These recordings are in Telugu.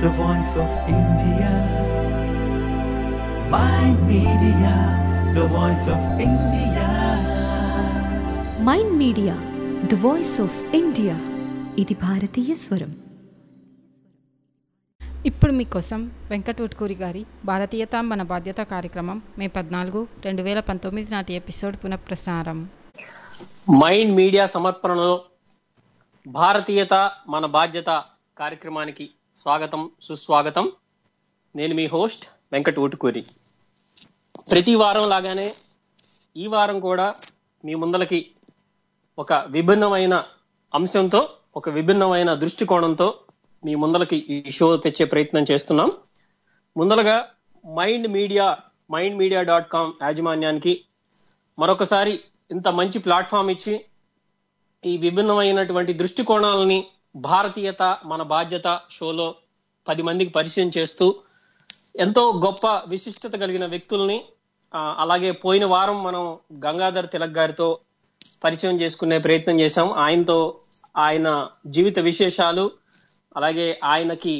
the voice of India. My media, the voice of India. Mind media the voice of India ఇది భారతీయ స్వరం ఇప్పుడు మీకోసం వెంకటూట్కూరి గారి భారతీయత మన బాధ్యత కార్యక్రమం మే పద్నాలుగు రెండు వేల పంతొమ్మిది నాటి ఎపిసోడ్ పునఃప్రసారం మైండ్ మీడియా సమర్పణలో భారతీయత మన బాధ్యత కార్యక్రమానికి స్వాగతం సుస్వాగతం నేను మీ హోస్ట్ వెంకట్ ఊటుకూరి ప్రతి వారం లాగానే ఈ వారం కూడా మీ ముందలకి ఒక విభిన్నమైన అంశంతో ఒక విభిన్నమైన దృష్టికోణంతో మీ ముందలకి ఈ షో తెచ్చే ప్రయత్నం చేస్తున్నాం ముందలగా mind media mind media dot com యాజమాన్యానికి మరొకసారి ఇంత మంచి ప్లాట్ఫామ్ ఇచ్చి ఈ విభిన్నమైనటువంటి దృష్టికోణాలని భారతీయత మన బాధ్యత షోలో పది మందికి పరిచయం చేస్తూ ఎంతో గొప్ప విశిష్టత కలిగిన వ్యక్తుల్ని ఆ, అలాగే పోయిన వారం మనం గంగాధర్ తిలక్ గారితో పరిచయం చేసుకునే ప్రయత్నం చేశాం ఆయనతో ఆయన జీవిత విశేషాలు అలాగే ఆయనకి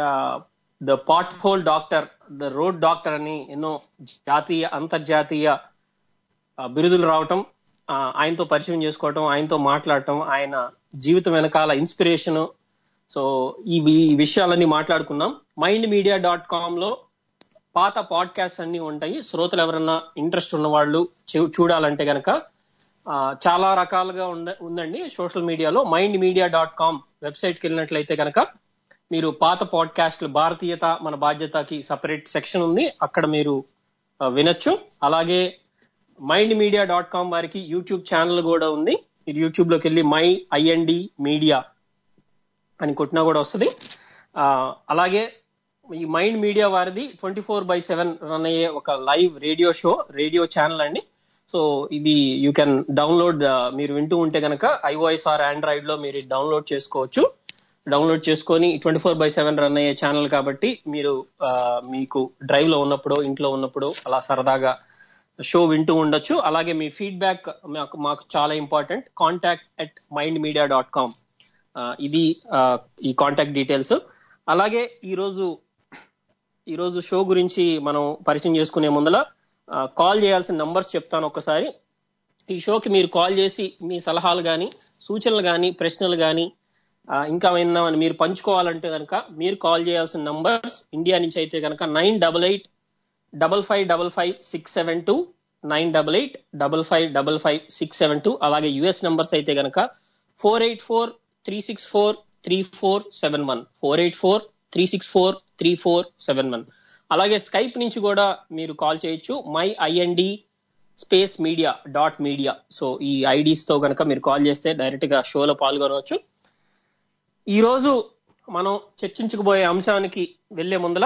the pothole doctor the road doctor అని ఎన్నో జాతీయ అంతర్జాతీయ ఆ, బిరుదులు రావటం ఆ, ఆయనతో పరిచయం చేసుకోవటం ఆయనతో మాట్లాడటం ఆయన జీవితం వెనకాల ఇన్స్పిరేషన్ సో ఈ ఈ విషయాలన్నీ మాట్లాడుకున్నాం మైండ్ మీడియా డాట్ కామ్ లో పాత పాడ్కాస్ట్ అన్ని ఉంటాయి శ్రోతలు ఎవరన్నా ఇంట్రెస్ట్ ఉన్న వాళ్ళు చూ- చూడాలంటే గనక ఆ, చాలా రకాలుగా ఉంద- ఉందండి సోషల్ మీడియాలో mind media dot com website కి వెళ్ళినట్లయితే గనక మీరు పాత పాడ్కాస్ట్లు భారతీయత మన బాధ్యతకి సపరేట్ సెక్షన్ ఉంది అక్కడ మీరు ఆ, వినొచ్చు అలాగే మైండ్ మీడియా డాట్ కామ్ వారికి యూట్యూబ్ ఛానల్ కూడా ఉంది మీరు యూట్యూబ్ లోకి వెళ్ళి మై ఐఎన్డి మీడియా అని కొట్టినా కూడా వస్తుంది ఆ, అలాగే ఈ మైండ్ మీడియా వారిది twenty four by seven run అయ్యే ఒక live radio show radio channel అండి సో ఇది యూ కెన్ డౌన్లోడ్ మీరు వింటూ ఉంటే కనుక ఐఓఎస్ ఆర్ ఆండ్రాయిడ్ లో మీరు డౌన్లోడ్ చేసుకోవచ్చు డౌన్లోడ్ చేసుకొని twenty four by seven run అయ్యే ఛానల్ కాబట్టి మీరు ఆ, మీకు డ్రైవ్ లో ఉన్నప్పుడు ఇంట్లో ఉన్నప్పుడు అలా సరదాగా షో వింటూ ఉండొచ్చు అలాగే మీ ఫీడ్బ్యాక్ మాకు మాకు చాలా important contact at mind media dot com ఇది ఆ, ఈ కాంటాక్ట్ డీటెయిల్స్ అలాగే ఈరోజు ఈరోజు షో గురించి మనం పరిచయం చేసుకునే ముందల కాల్ చేయాల్సిన నంబర్స్ చెప్తాను ఒక్కసారి ఈ షోకి మీరు కాల్ చేసి మీ సలహాలు కానీ సూచనలు కానీ ప్రశ్నలు కానీ ఇంకా ఏమన్నా మీరు పంచుకోవాలంటే కనుక మీరు కాల్ చేయాల్సిన నంబర్స్ ఇండియా నుంచి అయితే కనుక nine double eight double five double five six seven two nine double eight double five double five six seven two అలాగే యుఎస్ నంబర్స్ అయితే కనుక four eight four three six four three four seven one four eight four three six four three four seven one అలాగే స్కైప్ నుంచి కూడా మీరు కాల్ చేయొచ్చు my IND space media dot media so ఈ ఐడీస్ తో కనుక మీరు కాల్ చేస్తే డైరెక్ట్ గా షోలో పాల్గొనవచ్చు ఈ రోజు మనం చర్చించుకుపోయే అంశానికి వెళ్లే ముందల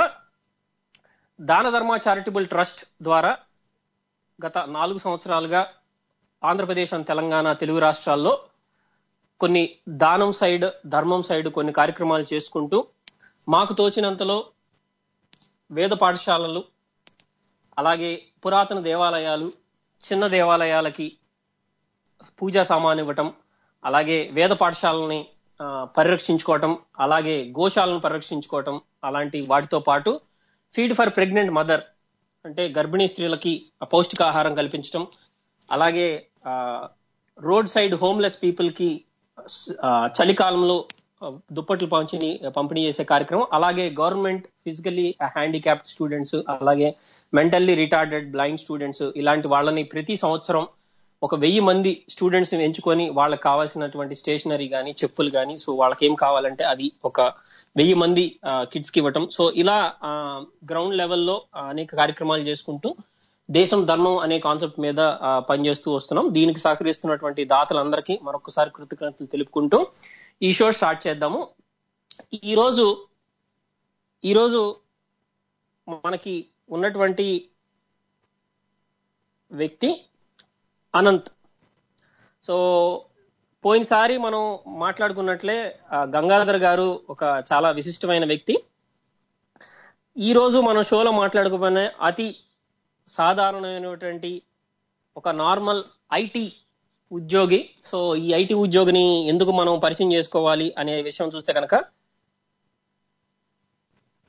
దాన ధర్మ చారిటబుల్ ట్రస్ట్ ద్వారా గత నాలుగు సంవత్సరాలుగా ఆంధ్రప్రదేశ్ అండ్ తెలంగాణ తెలుగు రాష్ట్రాల్లో కొన్ని దానం సైడ్ ధర్మం సైడ్ కొన్ని కార్యక్రమాలు చేసుకుంటూ మాకు తోచినంతలో వేద పాఠశాలలు అలాగే పురాతన దేవాలయాలు చిన్న దేవాలయాలకి పూజా సామాన్ ఇవ్వటం అలాగే వేద పాఠశాలని ఆ, పరిరక్షించుకోవటం అలాగే గోశాలను పరిరక్షించుకోవటం అలాంటి వాటితో పాటు ఫీడ్ ఫర్ ప్రెగ్నెంట్ మదర్ అంటే గర్భిణీ స్త్రీలకి పౌష్టికాహారం కల్పించటం అలాగే రోడ్ సైడ్ హోమ్లెస్ పీపుల్ కి ఆ, చలికాలంలో ఆ, దుప్పట్లు పంచిని పంపిణీ చేసే కార్యక్రమం అలాగే గవర్నమెంట్ ఫిజికల్లీ హ్యాండిక్యాప్డ్ స్టూడెంట్స్ అలాగే మెంటల్లీ రిటార్డెడ్ బ్లైండ్ స్టూడెంట్స్ ఇలాంటి వాళ్ళని ప్రతి సంవత్సరం ఒక వెయ్యి మంది స్టూడెంట్స్ ఎంచుకొని వాళ్ళకి కావాల్సినటువంటి స్టేషనరీ కానీ చెప్పులు కానీ సో వాళ్ళకి ఏం కావాలంటే అది ఒక వెయ్యి మంది కిడ్స్ కి ఇవ్వటం సో ఇలా గ్రౌండ్ లెవెల్లో అనేక కార్యక్రమాలు చేసుకుంటూ దేశం ధర్మం అనే కాన్సెప్ట్ మీద ఆ, పనిచేస్తూ వస్తున్నాం దీనికి సహకరిస్తున్నటువంటి దాతలందరికీ మరొకసారి కృతజ్ఞతలు తెలుపుకుంటూ ఈ షో స్టార్ట్ చేద్దాము ఈ రోజు ఈ రోజు మనకి ఉన్నటువంటి వ్యక్తి అనంత్ సో పోయినసారి మనం మాట్లాడుకున్నట్లే ఆ, గంగాధర్ గారు ఒక చాలా విశిష్టమైన వ్యక్తి ఈ రోజు మన షోలో మాట్లాడుకోబోయే అతి సాధారణమైనటువంటి ఒక నార్మల్ ఐటీ ఉద్యోగి సో ఈ ఐటీ ఉద్యోగిని ఎందుకు మనం పరిచయం చేసుకోవాలి అనే విషయం చూస్తే కనుక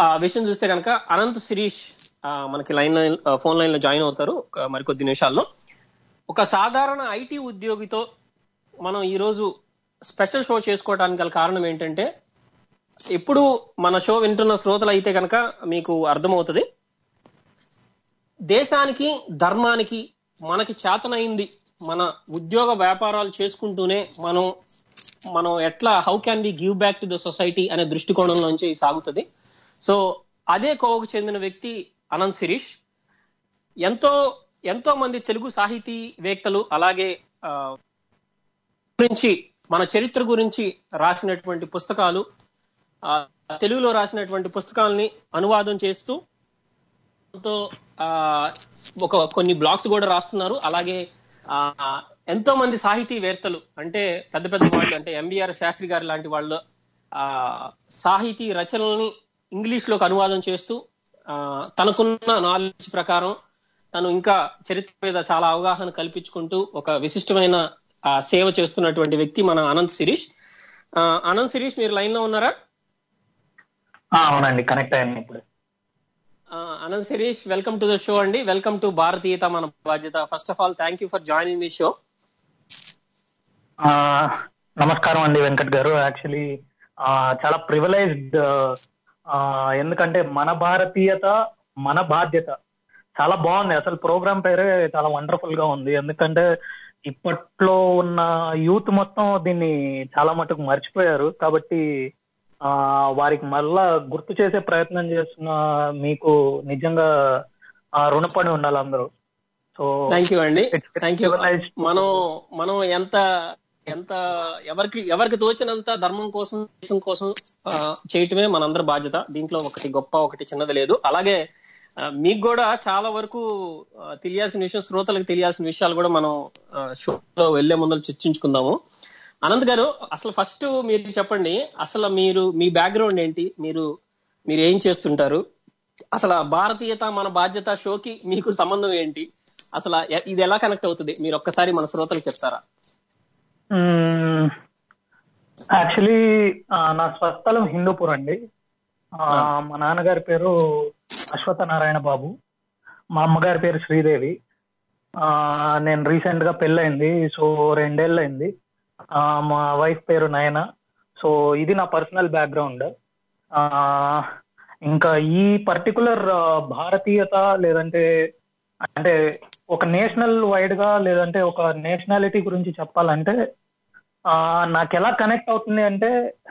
ఆ విషయం చూస్తే కనుక అనంత్ శిరీష్ ఆ, మనకి లైన్ లైన్ ఫోన్ లైన్ లో జాయిన్ అవుతారు ఒక మరికొద్ది నిమిషాల్లో ఒక సాధారణ ఐటీ ఉద్యోగితో మనం ఈ రోజు స్పెషల్ షో చేసుకోవడానికి గల కారణం ఏంటంటే ఎప్పుడు మన షో వింటున్న శ్రోతలు అయితే కనుక మీకు అర్థమవుతుంది దేశానికి ధర్మానికి మనకి చేతనైంది మన ఉద్యోగ వ్యాపారాలు చేసుకుంటూనే మనం మనం ఎట్లా how can be give back to the society అనే దృష్టికోణంలోంచి సాగుతుంది సో అదే కోవకు చెందిన వ్యక్తి అనంత్ శిరీష్ ఎంతో ఎంతో మంది తెలుగు సాహితీవేత్తలు అలాగే ఆ, గురించి మన చరిత్ర గురించి రాసినటువంటి పుస్తకాలు ఆ, తెలుగులో రాసినటువంటి పుస్తకాలని అనువాదం చేస్తూ తో ఆ, ఒక కొన్ని బ్లాగ్స్ కూడా రాస్తున్నారు అలాగే ఆ, ఎంతో మంది సాహితీవేత్తలు అంటే పెద్ద పెద్ద వాళ్ళు అంటే ఎంబీఆర్ శాస్త్రి గారు లాంటి వాళ్ళు ఆ సాహితీ రచనల్ని ఇంగ్లీష్ లోకి అనువాదం చేస్తూ ఆ, తనకున్న నాలెడ్జ్ ప్రకారం తను ఇంకా చరిత్ర మీద చాలా అవగాహన కల్పించుకుంటూ ఒక విశిష్టమైన ఆ, సేవ చేస్తున్నటువంటి వ్యక్తి మన అనంత్ శిరీష్ ఆ, అనంత్ శిరీష్ మీరు లైన్ లో ఉన్నారా ఆ, అవునండి కనెక్ట్ అయ్యాను ఇప్పుడు ఆ, Anant Shirish welcome to the show అండి వెల్కమ్ టు భారతీయత మన బాధ్యత first of all thank you for joining the show ఆ, నమస్కారం అండి వెంకట్ గారు యాక్చువల్లీ చాలా ప్రివిలైజ్డ్ ఎందుకంటే మన భారతీయత మన బాధ్యత చాలా బాగుంది అసలు ప్రోగ్రామ్ పేరే చాలా వండర్ఫుల్ గా ఉంది ఎందుకంటే ఇప్పట్లో ఉన్న యూత్ మొత్తం దీన్ని చాలా మటుకు మర్చిపోయారు కాబట్టి ఆ వారికి మళ్ళా గుర్తు చేసే ప్రయత్నం చేస్తున్న మీకు నిజంగా ఆ, రుణపడి ఉండాలి అందరూ సో థ్యాంక్ యూ అండి It's థ్యాంక్ యూ privileged. మనం మనం ఎంత ఎంత ఎవరికి ఎవరికి తోచినంత ధర్మం కోసం దేశం కోసం ఆ, చేయటమే మనందరి బాధ్యత దీంట్లో ఒకటి గొప్ప ఒకటి చిన్నది లేదు అలాగే ఆ, మీకు కూడా చాలా వరకు ఆ, తెలియాల్సిన విషయం శ్రోతలకు తెలియాల్సిన విషయాలు కూడా మనం షోలో వెళ్లే ముందు చర్చించుకుందాము అనంత్ గారు అసలు ఫస్ట్ మీరు చెప్పండి అసలు మీరు మీ బ్యాక్గ్రౌండ్ ఏంటి మీరు మీరు ఏం చేస్తుంటారు అసలు ఆ భారతీయత మన బాధ్యత షోకి మీకు సంబంధం ఏంటి అసలు ఎ- ఇది ఎలా కనెక్ట్ అవుతుంది మీరు ఒక్కసారి మన శ్రోతలకు చెప్తారా యాక్చువల్లీ నా స్వస్థలం హిందూపూర్ అండి ఆ, మా నాన్నగారి పేరు అశ్వత్థ నారాయణ బాబు మా అమ్మగారి పేరు శ్రీదేవి ఆ, నేను రీసెంట్ గా పెళ్ళైంది సో రెండేళ్ళు అయింది ఆ, మా వైఫ్ పేరు నయన సో ఇది నా పర్సనల్ బ్యాక్గ్రౌండ్ ఇంకా ఈ పర్టికులర్ భారతీయత లేదంటే అంటే ఒక నేషనల్ వైడ్ గా లేదంటే ఒక నేషనాలిటీ గురించి చెప్పాలంటే ఆ నాకు ఎలా కనెక్ట్ అవుతుంది అంటే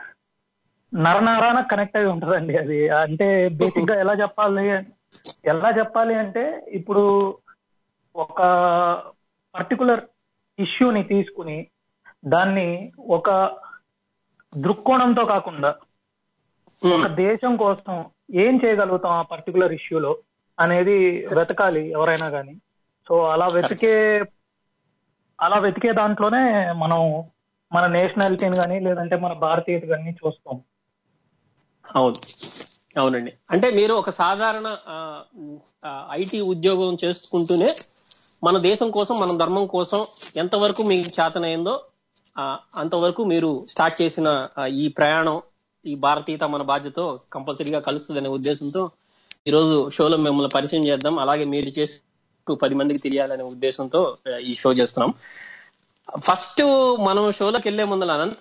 నరనరాన కనెక్ట్ అయి ఉంటదండి అది అంటే బేసిక్ గా ఎలా చెప్పాలి ఎలా చెప్పాలి అంటే ఇప్పుడు ఒక పర్టికులర్ ఇష్యూని తీసుకుని దాన్ని ఒక దృక్కోణంతో కాకుండా ఒక దేశం కోసం ఏం చేయగలుగుతాం ఆ పర్టికులర్ ఇష్యూలో అనేది వెతకాలి ఎవరైనా కానీ సో అలా వెతికే అలా వెతికే దాంట్లోనే మనం మన నేషనాలిటీని కానీ లేదంటే మన భారతీయత కానీ చూస్తాం అవును అవునండి అంటే మీరు ఒక సాధారణ ఐటీ ఉద్యోగం చేసుకుంటూనే మన దేశం కోసం మన ధర్మం కోసం ఎంతవరకు మీకు చేతనైందో ఆ, అంతవరకు మీరు స్టార్ట్ చేసిన ఆ, ఈ ప్రయాణం ఈ భారతీయత మన బాధ్యత కంపల్సరీగా కలుస్తుందనే ఉద్దేశంతో ఈరోజు షోలో మిమ్మల్ని పరిచయం చేద్దాం అలాగే మీరు చేసి పది మందికి తెలియాలనే ఉద్దేశంతో ఆ, ఈ షో చేస్తున్నాం ఫస్ట్ మనం షోలోకి వెళ్లే ముందు అనంత్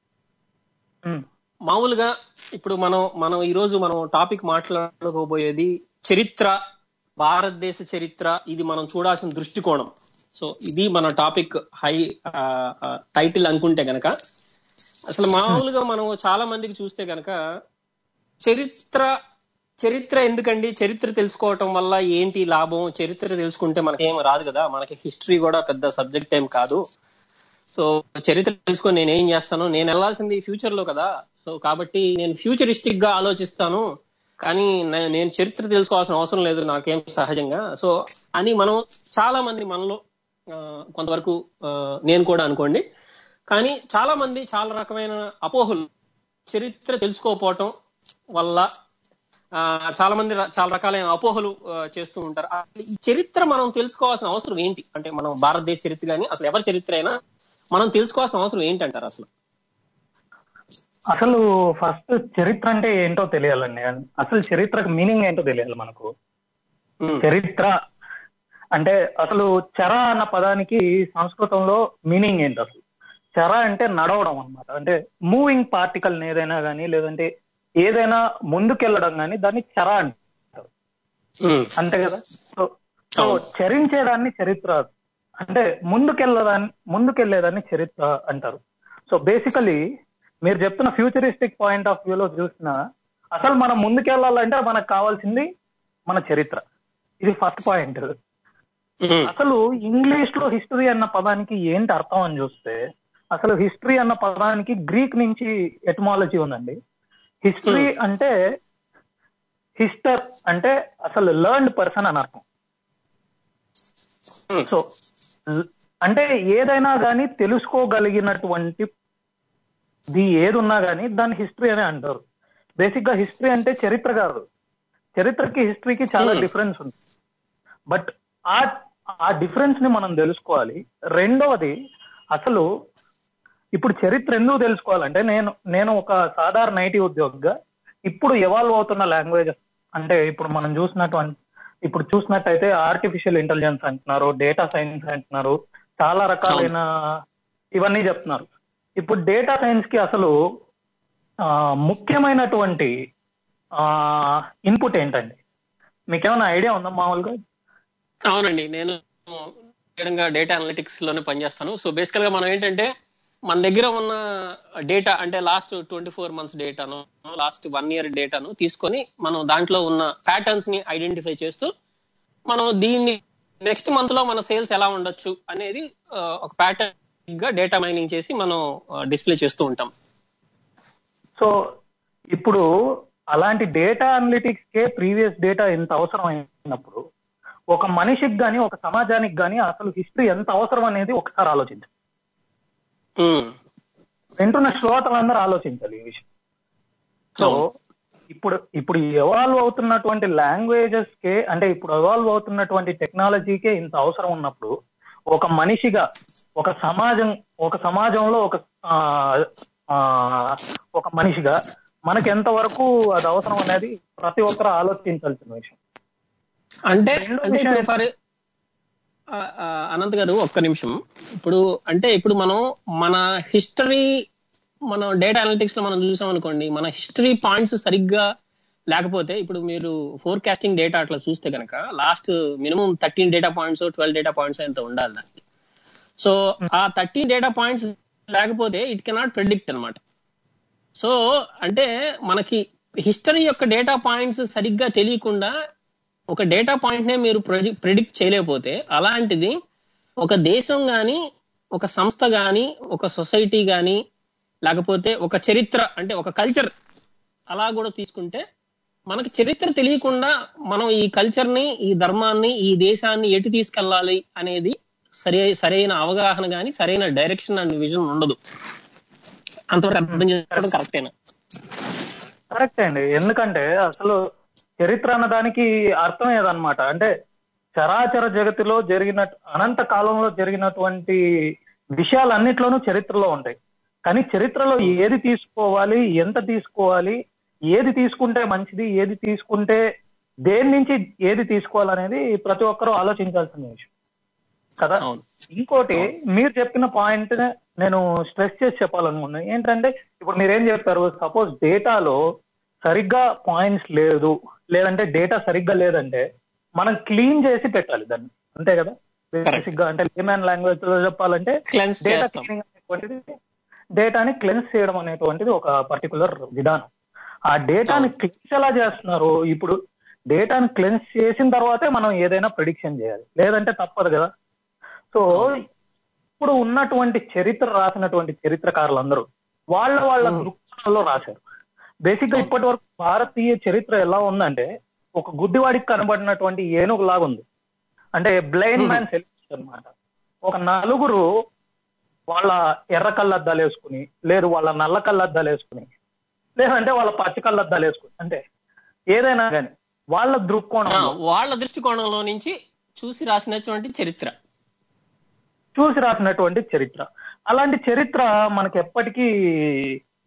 ఉమ్, మామూలుగా ఇప్పుడు మనం మనం ఈ రోజు మనం టాపిక్ మాట్లాడుకోబోయేది చరిత్ర భారతదేశ చరిత్ర ఇది మనం చూడాల్సిన దృష్టికోణం సో ఇది మన టాపిక్ హై టైటిల్ అనుకుంటే గనక అసలు మామూలుగా మనం చాలా మందికి చూస్తే గనక చరిత్ర చరిత్ర ఎందుకండి చరిత్ర తెలుసుకోవటం వల్ల ఏంటి లాభం చరిత్ర తెలుసుకుంటే మనకేం రాదు కదా మనకి హిస్టరీ కూడా పెద్ద సబ్జెక్ట్ ఏం కాదు సో చరిత్ర తెలుసుకొని నేను ఏం చేస్తాను నేను వెళ్ళాల్సింది ఫ్యూచర్ లో కదా సో కాబట్టి నేను ఫ్యూచరిస్టిక్ గా ఆలోచిస్తాను కానీ నే- నేను చరిత్ర తెలుసుకోవాల్సిన అవసరం లేదు నాకేం సహజంగా సో అని మనం చాలా మంది మనలో ఆ, కొంతవరకు ఆ, నేను కూడా అనుకోండి కానీ చాలా మంది చాలా రకమైన అపోహలు చరిత్ర తెలుసుకోకపోవటం వల్ల ఆ, చాలా మంది ర- చాలా రకాలైన అపోహలు ఆ, చేస్తూ ఉంటారు అసలు ఈ చరిత్ర మనం తెలుసుకోవాల్సిన అవసరం ఏంటి అంటే మనం భారతదేశ చరిత్ర కానీ అసలు ఎవరి చరిత్ర అయినా మనం తెలుసుకోవాల్సిన అవసరం ఏంటంటారు అసలు అసలు ఫస్ట్ చరిత్ర అంటే ఏంటో తెలియాలండి అసలు చరిత్రకు మీనింగ్ ఏంటో తెలియాలి మనకు ఉమ్, చరిత్ర అంటే అసలు చర అన్న పదానికి సంస్కృతంలో మీనింగ్ ఏంటి అసలు చర అంటే నడవడం అన్నమాట అంటే మూవింగ్ పార్టికల్ ఏదైనా కానీ లేదంటే ఏదైనా ముందుకెళ్ళడం కానీ దాన్ని చర అంటారు ఉమ్, అంతే కదా సో సో అవును. చరించేదాన్ని చరిత్ర అంటే ముందుకెళ్ళదాన్ని ముందుకెళ్లేదాన్ని చరిత్ర అంటారు సో బేసికలీ మీరు చెప్తున్న ఫ్యూచరిస్టిక్ పాయింట్ ఆఫ్ వ్యూలో చూసిన అసలు మనం ముందుకెళ్ళాలంటే మనకు కావాల్సింది మన చరిత్ర ఇది ఫస్ట్ పాయింట్ ఉమ్, అసలు ఇంగ్లీష్ లో హిస్టరీ అన్న పదానికి ఏంటి అర్థం అని చూస్తే అసలు హిస్టరీ అన్న పదానికి గ్రీక్ నుంచి ఎటమాలజీ ఉందండి హిస్టరీ అంటే హిస్టర్ అంటే అసలు లర్న్డ్ పర్సన్ అని అర్థం ఉమ్, సో ల్- అంటే ఏదైనా కానీ తెలుసుకోగలిగినటువంటి ది ఏది ఉన్నా కానీ దాన్ని హిస్టరీ అని అంటారు బేసిక్ గా హిస్టరీ అంటే చరిత్ర కాదు చరిత్రకి హిస్టరీకి చాలా Hmm. డిఫరెన్స్ ఉంది బట్ ఆ ఆ డిఫరెన్స్ ని మనం తెలుసుకోవాలి రెండవది అసలు ఇప్పుడు చరిత్ర ఎందుకు తెలుసుకోవాలంటే నేను నేను ఒక సాధారణ ఐటీ ఉద్యోగిగా ఇప్పుడు ఎవాల్వ్ అవుతున్న లాంగ్వేజ్ అంటే ఇప్పుడు మనం చూసినటువంటి ఇప్పుడు చూసినట్టయితే ఆర్టిఫిషియల్ ఇంటెలిజెన్స్ అంటున్నారు డేటా సైన్స్ అంటున్నారు చాలా రకాలైన ఇవన్నీ చెప్తున్నారు ఇప్పుడు డేటా సైన్స్ కి అసలు ఆ, ముఖ్యమైనటువంటి ఇన్పుట్ ఏంటండి మీకేమైనా ఐడియా ఉందా మామూలుగా అవునండి నేను ముఖ్యంగా డేటా అనలిటిక్స్ లోనే పనిచేస్తాను సో బేసికల్ గా మనం ఏంటంటే మన దగ్గర ఉన్న డేటా అంటే లాస్ట్ ట్వంటీ ఫోర్ మంత్స్ డేటాను లాస్ట్ వన్ ఇయర్ డేటాను తీసుకొని మనం దాంట్లో ఉన్న ప్యాటర్న్స్ ని ఐడెంటిఫై చేస్తూ మనం దీన్ని నెక్స్ట్ మంత్ లో మన సేల్స్ ఎలా ఉండొచ్చు అనేది ఆ, ఒక ప్యాటర్న్ గా డేటా మైనింగ్ చేసి మనం డిస్ప్లే చేస్తూ ఉంటాం సో ఇప్పుడు అలాంటి డేటా అనలిటిక్స్ కే ప్రీవియస్ డేటా ఎంత అవసరం అయినప్పుడు ఒక మనిషికి గాని ఒక సమాజానికి గాని అసలు హిస్టరీ ఎంత అవసరం అనేది ఒకసారి ఆలోచించాలి ఉమ్, వింటున్న శ్రోతలందరూ ఆలోచించాలి ఈ విషయం సో ఇప్పుడు ఇప్పుడు ఎవాల్వ్ అవుతున్నటువంటి లాంగ్వేజెస్ కే అంటే ఇప్పుడు ఎవాల్వ్ అవుతున్నటువంటి టెక్నాలజీకే ఇంత అవసరం ఉన్నప్పుడు ఒక మనిషిగా ఒక సమాజం ఒక సమాజంలో ఒక ఆ, ఆ, ఒక మనిషిగా మనకి ఎంత వరకు అది అవసరం అనేది ప్రతి ఒక్కరు ఆలోచించాల్సిన విషయం అంటే రెండో అంటే ఇప్పుడు విషయం ఫర్ అనంత్ గారు ఒక్క నిమిషం ఇప్పుడు అంటే ఇప్పుడు మనం మన హిస్టరీ మనం డేటా అనలిటిక్స్ లో మనం చూసాం అనుకోండి మన హిస్టరీ పాయింట్స్ సరిగ్గా లేకపోతే ఇప్పుడు మీరు ఫోర్కాస్టింగ్ డేటా అట్లా చూస్తే కనుక last minimum thirteen data points twelve data points ఎంత ఉండాలి దానికి సో ఆ థర్టీన్ డేటా పాయింట్స్ లేకపోతే ఇట్ కెనాట్ ప్రెడిక్ట్ అన్నమాట సో అంటే మనకి హిస్టరీ యొక్క డేటా పాయింట్స్ సరిగ్గా తెలియకుండా ఒక డేటా పాయింట్ నే మీరు ప్రిడిక్ట్ చేయలేకపోతే అలాంటిది ఒక దేశం గాని ఒక సంస్థ గాని ఒక సొసైటీ గాని లేకపోతే ఒక చరిత్ర అంటే ఒక కల్చర్ అలా కూడా తీసుకుంటే మనకి చరిత్ర తెలియకుండా మనం ఈ కల్చర్ ని ఈ ధర్మాన్ని ఈ దేశాన్ని ఎటు తీసుకెళ్ళాలి అనేది సరే సరైన అవగాహన గాని సరైన డైరెక్షన్ అండ్ విజన్ ఉండదు అంతవరకు అర్థం చేసుకోవడం కరెక్టేనా కరెక్ట్ అండి ఎందుకంటే అసలు చరిత్ర అన్న దానికి అర్థం ఏదన్నమాట అంటే చరాచర జగతిలో జరిగిన అనంత కాలంలో జరిగినటువంటి విషయాలన్నిట్లోనూ చరిత్రలో ఉంటాయి కానీ చరిత్రలో ఏది తీసుకోవాలి ఎంత తీసుకోవాలి ఏది తీసుకుంటే మంచిది ఏది తీసుకుంటే దేని నుంచి ఏది తీసుకోవాలనేది ప్రతి ఒక్కరూ ఆలోచించాల్సిన విషయం కదా అవును ఇంకోటి మీరు చెప్పిన పాయింట్ నేను స్ట్రెస్ చేసి చెప్పాలనుకున్నాను ఏంటంటే ఇప్పుడు మీరేం చెప్పారు సపోజ్ డేటాలో సరిగ్గా పాయింట్స్ లేదు లేదంటే డేటా సరిగ్గా లేదంటే మనం క్లీన్ చేసి పెట్టాలి దాన్ని అంతే కదా బేసిక్ గా అంటే లేమన్ లాంగ్వేజ్ లో చెప్పాలంటే Cleanse డేటా చేస్తాం. క్లీనింగ్ అనేటువంటిది డేటాని క్లెన్స్ చేయడం అనేటువంటిది ఒక పర్టికులర్ విధానం ఆ డేటాని క్లెన్స్ ఎలా చేస్తున్నారు ఇప్పుడు డేటాని క్లెన్స్ చేసిన తర్వాతే మనం ఏదైనా ప్రిడిక్షన్ చేయాలి లేదంటే తప్పదు కదా సో ఇప్పుడు ఉన్నటువంటి చరిత్ర రాసినటువంటి చరిత్రకారులందరూ వాళ్ళ వాళ్ళ దృక్పథంలో రాశారు బేసిక్ గా ఇప్పటి వరకు భారతీయ చరిత్ర ఎలా ఉందంటే ఒక గుడ్డివాడికి కనబడినటువంటి ఏనుగు లాగా ఉంది అంటే బ్లైండ్ మ్యాన్ సెల్ఫ్ అన్నమాట ఒక నలుగురు వాళ్ళ ఎర్ర కళ్ళద్దాలు వేసుకుని లేదు వాళ్ళ నల్ల కళ్ళద్దాలు వేసుకుని లేదంటే వాళ్ళ పచ్చ కళ్ళద్దాలు వేసుకుని అంటే ఏదైనా కానీ వాళ్ళ ఆ, దృక్కోణం వాళ్ళ దృష్టికోణంలో నుంచి చూసి రాసినటువంటి చరిత్ర చూసి రాసినటువంటి చరిత్ర అలాంటి చరిత్ర మనకి ఎప్పటికీ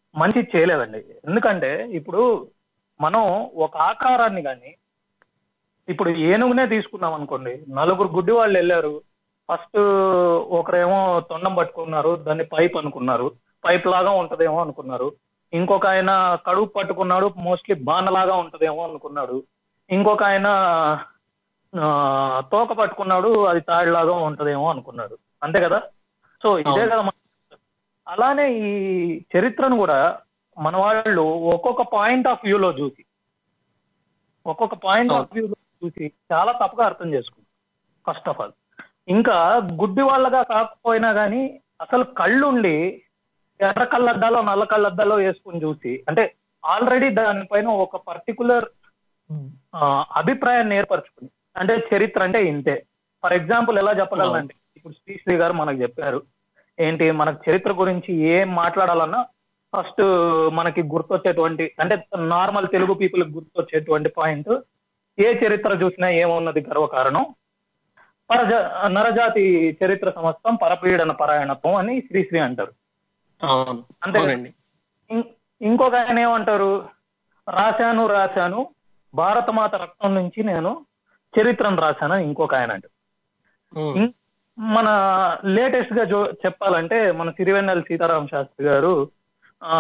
మంచి చేయలేదండి ఎందుకంటే ఇప్పుడు మనం ఒక ఆకారాన్ని కానీ ఇప్పుడు ఏనుగునే తీసుకున్నాం అనుకోండి నలుగురు గుడ్డి వాళ్ళు వెళ్ళారు ఫస్ట్ ఒకరేమో తొండం పట్టుకున్నారు దాన్ని పైప్ అనుకున్నారు పైప్ లాగా ఉంటదేమో అనుకున్నారు ఇంకొక ఆయన కడుపు పట్టుకున్నాడు మోస్ట్లీ బాణలాగా ఉంటదేమో అనుకున్నాడు ఇంకొక ఆయన ఆ, తోక పట్టుకున్నాడు అది తాడిలాగా ఉంటదేమో అనుకున్నాడు అంతే కదా సో ఇదే అవును. కదా మన అలానే ఈ చరిత్రను కూడా మన వాళ్ళు ఒక్కొక్క పాయింట్ ఆఫ్ వ్యూలో చూసి ఒక్కొక్క పాయింట్ ఆఫ్ వ్యూలో చూసి చాలా తప్పుగా అర్థం చేసుకుంటారు ఫస్ట్ ఆఫ్ ఆల్ ఇంకా గుడ్డి వాళ్ళగా కాకపోయినా గానీ అసలు కళ్ళుండి ఎర్ర కళ్ళద్దాలో నల్ల కళ్ళద్దాలో వేసుకుని చూసి అంటే ఆల్రెడీ దానిపైన ఒక పర్టికులర్ అభిప్రాయాన్ని ఏర్పరచుకుని అంటే చరిత్ర అంటే ఇంతే ఫర్ ఎగ్జాంపుల్ ఎలా చెప్పగలనంటే ఇప్పుడు శ్రీశ్రీ గారు మనకు చెప్పారు ఏంటి మనకు చరిత్ర గురించి ఏం మాట్లాడాలన్నా ఫస్ట్ మనకి గుర్తొచ్చేటువంటి అంటే నార్మల్ తెలుగు పీపుల్ గుర్తొచ్చేటువంటి పాయింట్ ఏ చరిత్ర చూసినా ఏమున్నది గర్వకారణం పరజ నరజాతి చరిత్ర సమస్తం పరపీడన పరాయణత్వం అని శ్రీశ్రీ అంటారు అవును అంతే. అవునండి ఇం- ఇంకొక ఆయన ఏమంటారు రాశాను రాశాను భారతమాత రక్తం నుంచి నేను చరిత్రను రాశాను అని ఇంకొక ఆయన అంటారు ఉమ్, ఇం- మన లేటెస్ట్ గా జో చెప్పాలంటే మన సిరివెన్నెల సీతారామ శాస్త్రి గారు ఆ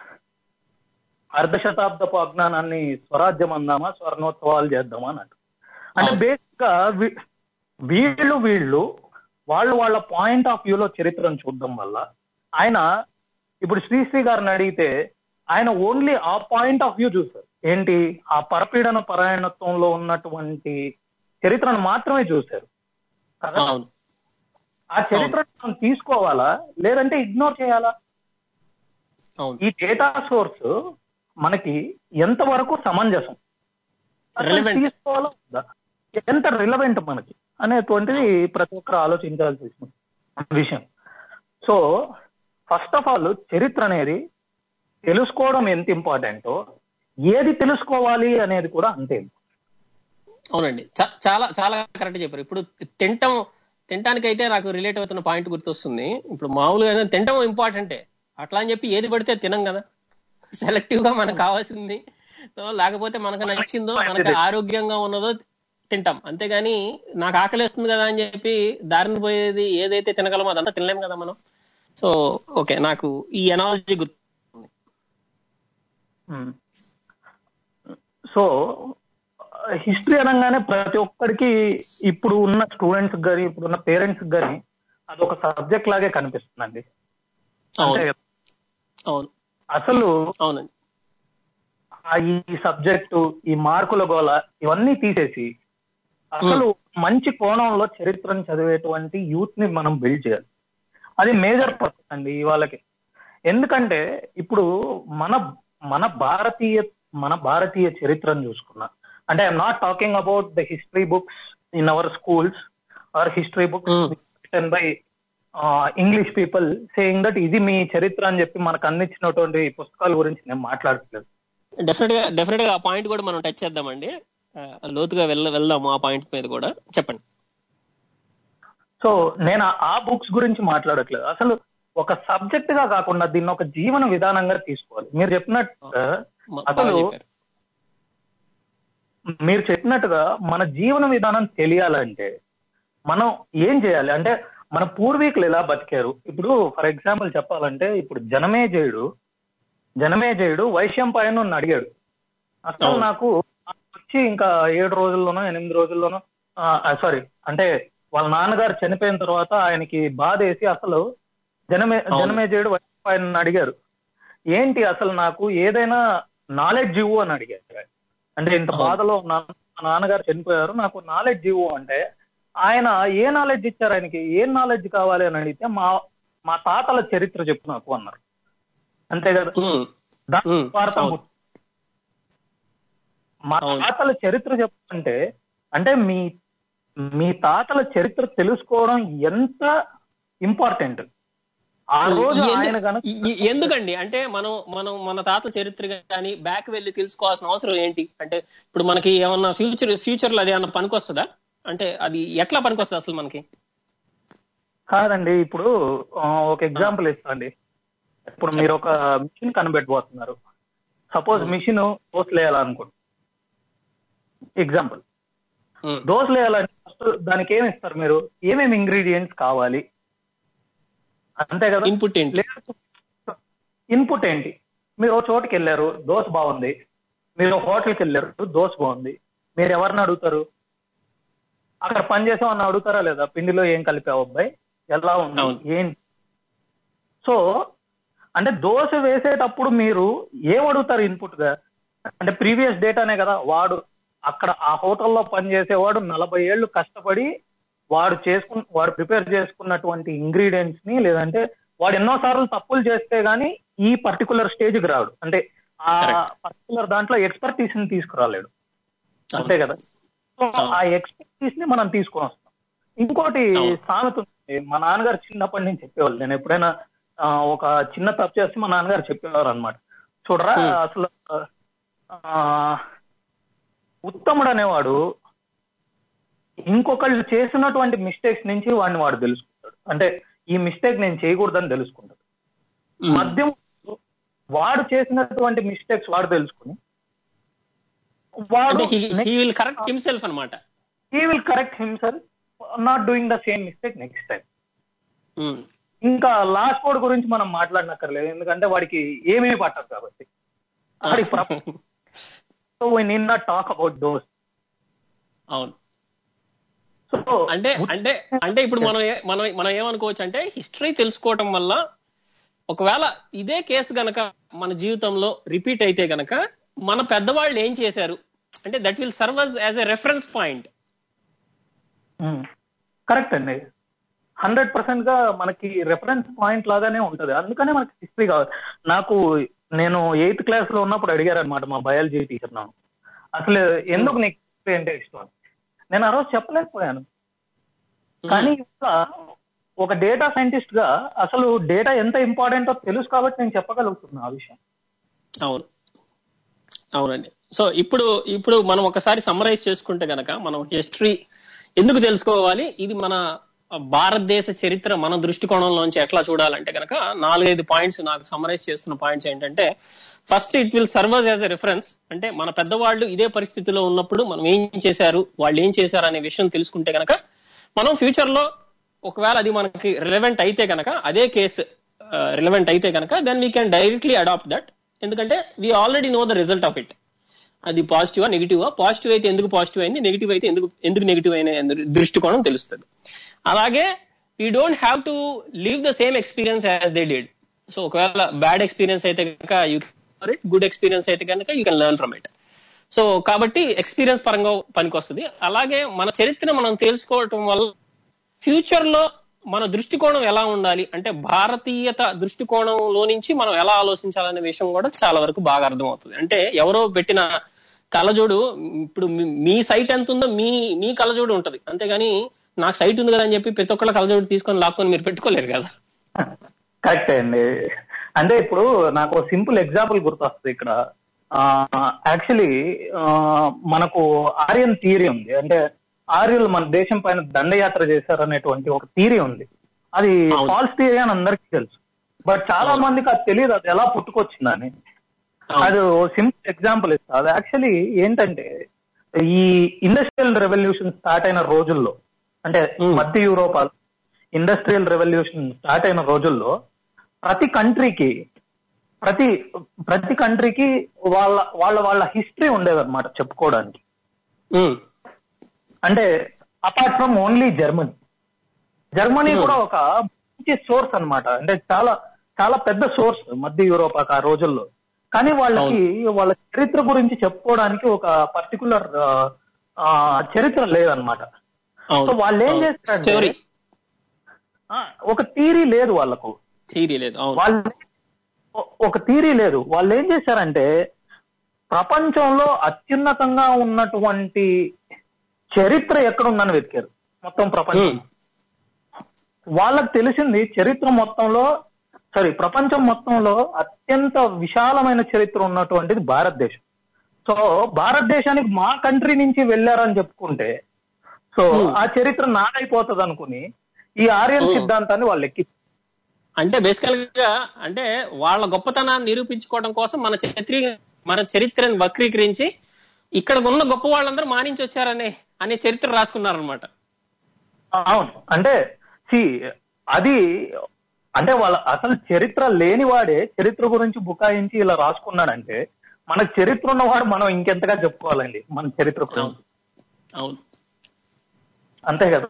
అర్ధ శతాబ్దపు అజ్ఞానాన్ని స్వరాజ్యం అందామా స్వర్ణోత్సవాలు చేద్దామా అన్నట్టు అంటే అవును. బేసిక్ గా వీ- వీళ్ళు వీళ్ళు వాళ్ళు వాళ్ళ పాయింట్ ఆఫ్ వ్యూలో చరిత్రను చూడడం వల్ల ఆయన ఇప్పుడు శ్రీశ్రీ గారిని అడిగితే ఆయన ఓన్లీ ఆ పాయింట్ ఆఫ్ వ్యూ చూశారు ఏంటి ఆ పరపీడన పరాయణత్వంలో ఉన్నటువంటి చరిత్రను మాత్రమే చూశారు కదా అవును ఆ చరిత్రను మనం తీసుకోవాలా లేదంటే ఇగ్నోర్ చేయాలా అవును ఈ డేటా సోర్స్ మనకి ఎంతవరకు సమంజసం అసలు Relevant. తీసుకోవాలా వద్దా? ఎంత రిలవెంట్ మనకి అనేటువంటిది ప్రతి ఒక్కరు ఆలోచించాల్సిన విషయం సో ఫస్ట్ ఆఫ్ ఆల్ చరిత్ర అనేది తెలుసుకోవడం ఎంత ఇంపార్టెంటో ఏది తెలుసుకోవాలి అనేది కూడా అంతే అవునండి చా- చాలా చాలా కరెక్ట్ చెప్పారు ఇప్పుడు తింటం తినటానికి అయితే నాకు రిలేట్ అవుతున్న పాయింట్ గుర్తొస్తుంది ఇప్పుడు మామూలుగా ఏదైనా తినటం ఇంపార్టెంటే అట్లా అని చెప్పి ఏది పడితే తినం కదా సెలెక్టివ్ గా మనకు కావాల్సింది సో లేకపోతే మనకు నచ్చిందో మనకు ఆరోగ్యంగా ఉన్నదో తింటాం అంతేగాని నాకు ఆకలిస్తుంది కదా అని చెప్పి దారిని పోయేది ఏదైతే తినగలమో అదంతా తినలేం కదా మనం సో ఓకే నాకు ఈ ఎనాలజీ గుర్తు సో హిస్టరీ అనగానే ప్రతి ఒక్కరికి ఇప్పుడు ఉన్న స్టూడెంట్స్ కానీ ఇప్పుడు ఉన్న పేరెంట్స్ కానీ అదొక సబ్జెక్ట్ లాగే కనిపిస్తుందండి అంతే అవును కదా? అవును అసలు అవునండి ఆ ఈ సబ్జెక్టు ఈ మార్కుల గోల ఇవన్నీ తీసేసి అసలు మంచి కోణంలో చరిత్రను చదివేటువంటి యూత్ ని మనం బిల్డ్ చేయాలి అది మేజర్ పర్పస్ అండి ఇవాళకి ఎందుకంటే ఇప్పుడు మన మన భారతీయ మన భారతీయ చరిత్రను చూసుకున్నా అంటే I'm not talking about the history books in our schools or history books Hmm. Written by English people saying that ఇది మీ చరిత్ర అని చెప్పి మనకు అందించినటువంటి పుస్తకాల గురించి నేను మాట్లాడట్లేదు డెఫినెట్ గా డెఫినెట్ గా ఆ పాయింట్ కూడా మనం టచ్ చేద్దామండి ఆ, లోతుగా వెళ్ళ వెళ్దాము ఆ పాయింట్ మీద కూడా చెప్పండి సో నేను ఆ- ఆ బుక్స్ గురించి మాట్లాడట్లేదు అసలు ఒక సబ్జెక్ట్ గా కాకుండా దీన్ని ఒక జీవన విధానంగా తీసుకోవాలి మీరు చెప్పినట్టుగా మ- అసలు బాగా చెప్పారు. మీరు చెప్పినట్టుగా మన జీవన విధానం తెలియాలంటే మనం ఏం చేయాలి అంటే మన పూర్వీకులు ఎలా బతికారు ఇప్పుడు ఫర్ ఎగ్జాంపుల్ చెప్పాలంటే ఇప్పుడు జనమేజయుడు జనమేజయుడు వైశ్యం పైన అడిగాడు అసలు అవును. నాకు వచ్చి ఇంకా ఏడు రోజుల్లోనో ఎనిమిది రోజుల్లోనో సారీ అంటే వాళ్ళ నాన్నగారు చనిపోయిన తర్వాత ఆయనకి బాధ వేసి అసలు జనమే అవును. జనమేజయుడు వైశ్యం పైన అడిగారు ఏంటి అసలు నాకు ఏదైనా నాలెడ్జ్ ఇవ్వు అని అడిగారు అంటే ఇంత అవును. బాధలో ఉన్నాను మా నాన్నగారు చనిపోయారు నాకు నాలెడ్జ్ ఇవ్వు అంటే ఆయన ఏ నాలెడ్జ్ ఇచ్చారు ఆయనకి ఏం నాలెడ్జ్ కావాలి అని అడిగితే మా మా తాతల చరిత్ర చెప్పు నాకు అన్నారు అంతే కదా ఉమ్, దాని ఉమ్, భారతం అవును. మా అవును. తాతల చరిత్ర చెప్పంటే అంటే మీ మీ తాతల చరిత్ర తెలుసుకోవడం ఎంత ఇంపార్టెంట్ ఆ రోజు ఎందు- ఆయన కనుక ఈ- ఈ- ఎందుకండి అంటే మనం మనం మన తాత చరిత్ర కానీ బ్యాక్ వెళ్ళి తెలుసుకోవాల్సిన అవసరం ఏంటి అంటే ఇప్పుడు మనకి ఏమన్నా ఫ్యూచర్ ఫ్యూచర్ లో అది ఏమన్నా పనికొస్తుందా అంటే అది ఎట్లా పనికొస్తుంది అసలు మనకి కాదండి ఇప్పుడు ఆ, ఒక ఎగ్జాంపుల్ ఇస్తాండి ఇప్పుడు మీరు ఒక మిషన్ కనిపెట్టబోతున్నారు సపోజ్ మిషన్ దోశలు వేయాలనుకోండి ఎగ్జాంపుల్ ఉమ్, దోశలు వేయాలంటే ఫస్ట్ దానికి ఏమి ఇస్తారు మీరు ఏమేమి ఇంగ్రీడియంట్స్ కావాలి అంతే కదా ఇన్పుట్ ఏంటి లేదు ఇన్పుట్ ఏంటి మీరు ఓ చోటుకి వెళ్ళారు దోశ బాగుంది మీరు హోటల్కి వెళ్ళారు దోశ బాగుంది మీరు ఎవరిని అడుగుతారు అక్కడ పని చేసామని అడుగుతారా లేదా పిండిలో ఏం కలిపావు అబ్బాయి ఎలా ఉంది అవును. ఏంటి సో అంటే దోశ వేసేటప్పుడు మీరు ఏం అడుగుతారు ఇన్పుట్ గా అంటే ప్రీవియస్ డేటానే కదా వాడు అక్కడ ఆ హోటల్లో పనిచేసేవాడు నలభై ఏళ్ళు కష్టపడి వాడు చేసుకు వాడు ప్రిపేర్ చేసుకున్నటువంటి ఇంగ్రీడియంట్స్ ని లేదంటే వాడు ఎన్నో సార్లు తప్పులు చేస్తే గానీ ఈ పర్టికులర్ స్టేజ్ కి రాడు అంటే ఆ Correct. పర్టికులర్ దాంట్లో ఎక్స్పర్టీస్ ని తీసుకురాలేడు అంతే కదా సో ఆ ఎక్స్పర్టీస్ ని మనం తీసుకొని వస్తాం ఇంకోటి అవును. సామెత ఉంది మా నాన్నగారు చిన్నప్పటి నుంచి చెప్పేవాళ్ళు నేను ఎప్పుడైనా ఆ, ఒక చిన్న తప్పు చేస్తే మా నాన్నగారు చెప్పేవారు అనమాట చూడరా Hmm. అసలు ఆ, ఉత్తముడు అనేవాడు ఇంకొకళ్ళు చేసినటువంటి మిస్టేక్స్ నుంచి వాడిని వాడు తెలుసుకుంటాడు అంటే ఈ మిస్టేక్ నేను చేయకూడదని తెలుసుకుంటాడు ఉమ్, మద్యం వాడు చేసినటువంటి మిస్టేక్స్ వాడు తెలుసుకుని వాడు అంటే హీ విల్ కరెక్ట్ హిమ్సెల్ఫ్ అనమాట he will correct himself not doing the same mistake next time ఇంకా లాస్ట్ కోడ్ గురించి మనం మాట్లాడనక్కర్లేదు ఎందుకంటే వాడికి ఏమీ పట్టదు కాబట్టి వాడికి so we need not talk about those అవును సో అంటే అంటే అంటే ఇప్పుడు మనం ఏ- మనం మనం ఏమనుకోవచ్చు అంటే హిస్టరీ తెలుసుకోవటం వల్ల ఒకవేళ ఇదే కేసు గనక మన జీవితంలో రిపీట్ అయితే గనక మన పెద్దవాళ్ళు ఏం చేశారు అంటే that will serve as a reference point correct అండి హండ్రెడ్ పర్సెంట్ గా మనకి రెఫరెన్స్ పాయింట్ లాగానే ఉంటది అందుకనే మనకి హిస్టరీ కావాలి నాకు నేను ఎయిత్ క్లాస్ లో ఉన్నప్పుడు అడిగారు అనమాట మా బయాలజీ టీచర్ నాకు అసలు ఎందుకు నీకు హిస్టరీ అంటే ఇష్టం అని. నేను ఆ రోజు చెప్పలేకపోయాను కానీ ఇంకా ఒక డేటా సైంటిస్ట్ గా అసలు డేటా ఎంత ఇంపార్టెంటో తెలుసు కాబట్టి నేను చెప్పగలుగుతున్నా ఆ విషయం అవును అవునండి సో ఇప్పుడు ఇప్పుడు మనం ఒకసారి సమ్మరైజ్ చేసుకుంటే గనక మనం హిస్టరీ ఎందుకు తెలుసుకోవాలి ఇది మన భారతదేశ చరిత్ర మన దృష్టికోణంలోంచి ఎట్లా చూడాలంటే గనక నాలుగైదు పాయింట్స్ నాకు సమ్మరైజ్ చేస్తున్న పాయింట్స్ ఏంటంటే first it will serves as a reference అంటే మన పెద్దవాళ్ళు ఇదే పరిస్థితిలో ఉన్నప్పుడు మనం ఏం చేశారు వాళ్ళు ఏం చేశారు అనే విషయం తెలుసుకుంటే గనక మనం ఫ్యూచర్ లో ఒకవేళ అది మనకి రిలవెంట్ అయితే గనక అదే కేసు రిలవెంట్ అయితే గనక then we can directly adapt that ఎందుకంటే we already know the result of it అది పాజిటివా నెగిటివా పాజిటివ్ అయితే ఎందుకు పాజిటివ్ అయింది నెగిటివ్ అయితే ఎందుకు ఎందుకు నెగిటివ్ అయిన దృష్టికోణం తెలుస్తుంది అలాగే we don't have to leave the same experience as they did so ఒకవేళ బ్యాడ్ ఎక్స్పీరియన్స్ అయితే కనుక యూ ఇట్ గుడ్ ఎక్స్పీరియన్స్ అయితే కనుక you can learn from it so కాబట్టి ఎక్స్పీరియన్స్ పరంగా పనికొస్తుంది అలాగే మన చరిత్ర మనం తెలుసుకోవటం వల్ల ఫ్యూచర్ లో మన దృష్టికోణం ఎలా ఉండాలి అంటే భారతీయత దృష్టికోణంలో నుంచి మనం ఎలా ఆలోచించాలనే విషయం కూడా చాలా వరకు బాగా అర్థమవుతుంది అంటే ఎవరో పెట్టిన కళ్ళజోడు ఇప్పుడు మీ- మీ సైట్ ఎంత ఉందో మీ మీ కళ్ళజోడు ఉంటది అంతేగాని నాకు సైట్ ఉంది కదా అని చెప్పి ప్రతి ఒక్కళ్ళ కళ్ళజోడు తీసుకొని లాక్కొని మీరు పెట్టుకోలేరు కదా కరెక్ట్ అండి అంటే ఇప్పుడు నాకు సింపుల్ ఎగ్జాంపుల్ గుర్తొస్తుంది ఇక్కడ యాక్చువల్లీ మనకు ఆర్యన్ థియరీ ఉంది అంటే ఆర్యులు మన దేశం పైన దండయాత్ర చేశారు అనేటువంటి ఒక థియరీ ఉంది అది అవును. ఫాల్స్ థియరీ అని అందరికీ తెలుసు బట్ చాలా మందికి అది తెలియదు అది ఎలా పుట్టుకొచ్చిందని అది సింపుల్ ఎగ్జాంపుల్ ఇస్తా అది యాక్చువల్లీ ఏంటంటే ఈ ఇండస్ట్రియల్ రెవల్యూషన్ స్టార్ట్ అయిన రోజుల్లో అంటే Hmm. మధ్య యూరోపా ఇండస్ట్రియల్ రెవల్యూషన్ స్టార్ట్ అయిన రోజుల్లో ప్రతి కంట్రీకి ప్రతి ప్రతి కంట్రీకి వాళ్ళ వాళ్ళ వాళ్ళ హిస్టరీ ఉండేదన్నమాట చెప్పుకోవడానికి ఉమ్, అంటే apart from only Germany Germany Hmm. కూడా ఒక మంచి సోర్స్ అన్నమాట అంటే చాలా చాలా పెద్ద సోర్స్ మధ్య యూరోపాకి ఆ రోజుల్లో కానీ వాళ్ళకి వాళ్ళ చరిత్ర గురించి చెప్పుకోవడానికి ఒక పర్టికులర్ చరిత్ర లేదన్నమాట అవును సో వాళ్ళు ఏం అవును. చేస్తారంటే స్టోరీ ఆ, ఒక థీరీ లేదు వాళ్ళకు థీరీ లేదు అవును వాళ్ళు ఒ- ఒక థీరీ లేదు వాళ్ళు ఏం చేశారంటే ప్రపంచంలో అత్యున్నతంగా ఉన్నటువంటి చరిత్ర ఎక్కడుందని వెతికారు మొత్తం ప్రపంచం ఉమ్, వాళ్ళకి తెలిసింది చరిత్ర మొత్తంలో సారీ ప్రపంచం మొత్తంలో అత్యంత విశాలమైన చరిత్ర ఉన్నటువంటిది భారతదేశం సో భారతదేశానికి మా కంట్రీ నుంచి వెళ్ళారని చెప్పుకుంటే సో Hmm. ఆ చరిత్ర నాదైపోతుంది అనుకుని ఈ ఆర్యన్ Hmm. సిద్ధాంతాన్ని వాళ్ళు ఎక్కి అంటే బేసికల్ గా అంటే వాళ్ళ గొప్పతనాన్ని నిరూపించుకోవడం కోసం మన చరిత్ర మన చరిత్రను వక్రీకరించి ఇక్కడ ఉన్న గొప్ప వాళ్ళందరూ మానించి వచ్చారనే అనే చరిత్ర రాసుకున్నారనమాట అవును అంటే సి అది అంటే వాళ్ళ అసలు చరిత్ర లేనివాడే చరిత్ర గురించి బుకాయించి ఇలా రాసుకున్నాడంటే మనకు చరిత్ర ఉన్నవాడు మనం ఇంకెంతగా చెప్పుకోవాలండి మన చరిత్ర గురించి అవును అంతే కదా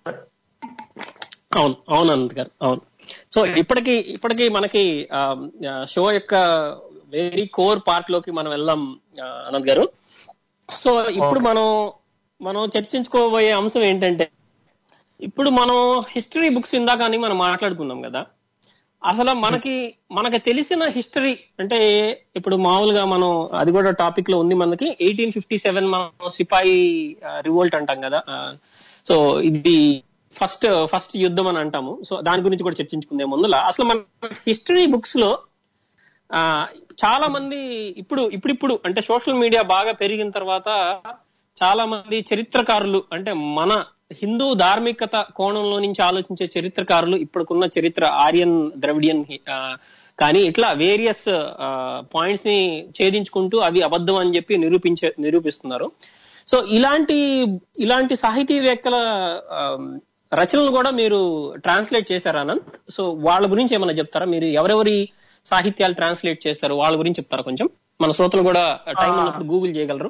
అవును అవును అనంత్ గారు అవును సో ఇప్పటికి ఇప్పటికి మనకి షో యొక్క వెరీ కోర్ పార్ట్ లోకి మనం వెళ్దాం ఆ, అనంత్ గారు సో ఇప్పుడు మనం మనం చర్చించుకోబోయే అంశం ఏంటంటే ఇప్పుడు మనం హిస్టరీ బుక్స్ ఇందాకని మనం మాట్లాడుకున్నాం కదా అసలు మనకి మనకి తెలిసిన హిస్టరీ అంటే ఇప్పుడు మామూలుగా మనం అది కూడా టాపిక్ లో ఉంది మనకి ఎయిటీన్ ఫిఫ్టీ సెవెన్ మనం సిపాయి రివోల్ట్ అంటాం కదా సో ఇది ఫస్ట్ ఫస్ట్ యుద్ధం అని అంటాము సో దాని గురించి కూడా చర్చించుకుందే ముందుల అసలు మన హిస్టరీ బుక్స్ లో ఆ చాలా మంది ఇప్పుడు ఇప్పుడిప్పుడు అంటే సోషల్ మీడియా బాగా పెరిగిన తర్వాత చాలా మంది చరిత్రకారులు అంటే మన హిందూ ధార్మికత కోణంలో నుంచి ఆలోచించే చరిత్రకారులు ఇప్పుడుకున్న చరిత్ర ఆర్యన్ ద్రవిడియన్ ఆ, కానీ ఇట్లా వేరియస్ పాయింట్స్ ని ఛేదించుకుంటూ అవి అబద్ధం అని చెప్పి నిరూపించే నిరూపిస్తున్నారు సో ఇలాంటి ఇలాంటి సాహితీవేత్తల ఆ, రచనలు కూడా మీరు ట్రాన్స్లేట్ చేశారా అనంత్ సో వాళ్ళ గురించి ఏమైనా చెప్తారా మీరు ఎవరెవరి సాహిత్యాలు ట్రాన్స్లేట్ చేస్తారు వాళ్ళ గురించి చెప్తారా కొంచెం మన శ్రోతలు కూడా టైం ఆ. ఉన్నప్పుడు గూగుల్ చేయగలరు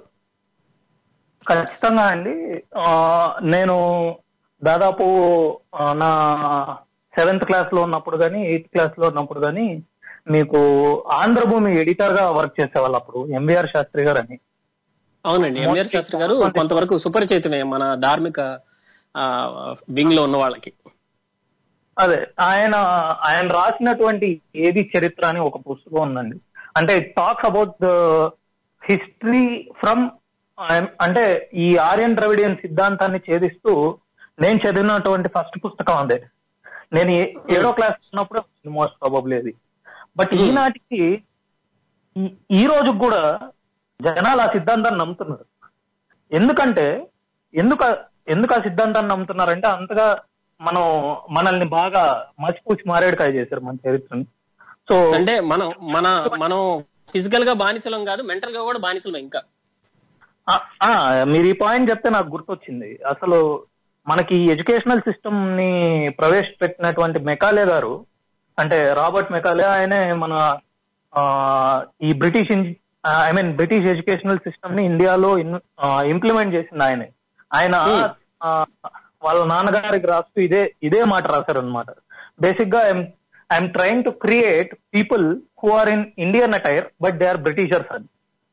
ఖచ్చితంగా అండి ఆ, నేను దాదాపు ఆ, నా సెవెంత్ క్లాస్ లో ఉన్నప్పుడు కానీ ఎయిత్ క్లాస్ లో ఉన్నప్పుడు కానీ మీకు ఆంధ్రభూమి ఎడిటర్ గా వర్క్ చేసేవాళ్ళు అప్పుడు ఎంవిఆర్ శాస్త్రి గారు అని అవునండి ఎంఆర్ శాస్త్రి గారు కొంతవరకు సుపరిచితమే మన ధార్మిక వింగ్ లో ఉన్న వాళ్ళకి అదే ఆయన ఆయన రాసినటువంటి ఏది చరిత్ర అని ఒక పుస్తకం ఉందండి అంటే talks about the history from అంటే ఈ ఆర్యన్ ద్రవిడియన్ సిద్ధాంతాన్ని ఛేదిస్తూ నేను చదివినటువంటి ఫస్ట్ పుస్తకం అదే నేను ఏ- ఏడో క్లాస్ ఉన్నప్పుడు మోస్ట్ ప్రాబబ్లీ అది బట్ ఈనాటికి ఈ- ఈ రోజు కూడా జనాలు ఆ సిద్ధాంతాన్ని నమ్ముతున్నారు ఎందుకంటే ఎందుకు ఆ- ఎందుకు ఆ సిద్ధాంతాన్ని నమ్ముతున్నారంటే అంతగా మనం మనల్ని బాగా మసిపూసి మారేడుకాయ చేశారు మన చరిత్రని సో అంటే మనం మన మనం ఫిజికల్ గా బానిసలం కాదు మెంటల్ గా కూడా బానిసలం ఇంకా ఆ, ఆ, మీరు ఈ పాయింట్ చెప్తే నాకు గుర్తొచ్చింది అసలు మనకి ఎడ్యుకేషనల్ సిస్టమ్ ని ప్రవేశపెట్టినటువంటి మెకాలే గారు అంటే రాబర్ట్ మెకాలే ఆయనే మన ఆ, ఈ British I mean British educational system ని ఇండియాలో ఇంప్లిమెంట్ చేసింది ఆయనే ఆయన ఆ, వాళ్ళ నాన్నగారికి రాస్తూ ఇదే ఇదే మాట రాశారు అనమాట బేసిక్ గా I'm trying to create people who are in Indian attire but they are Britishers అని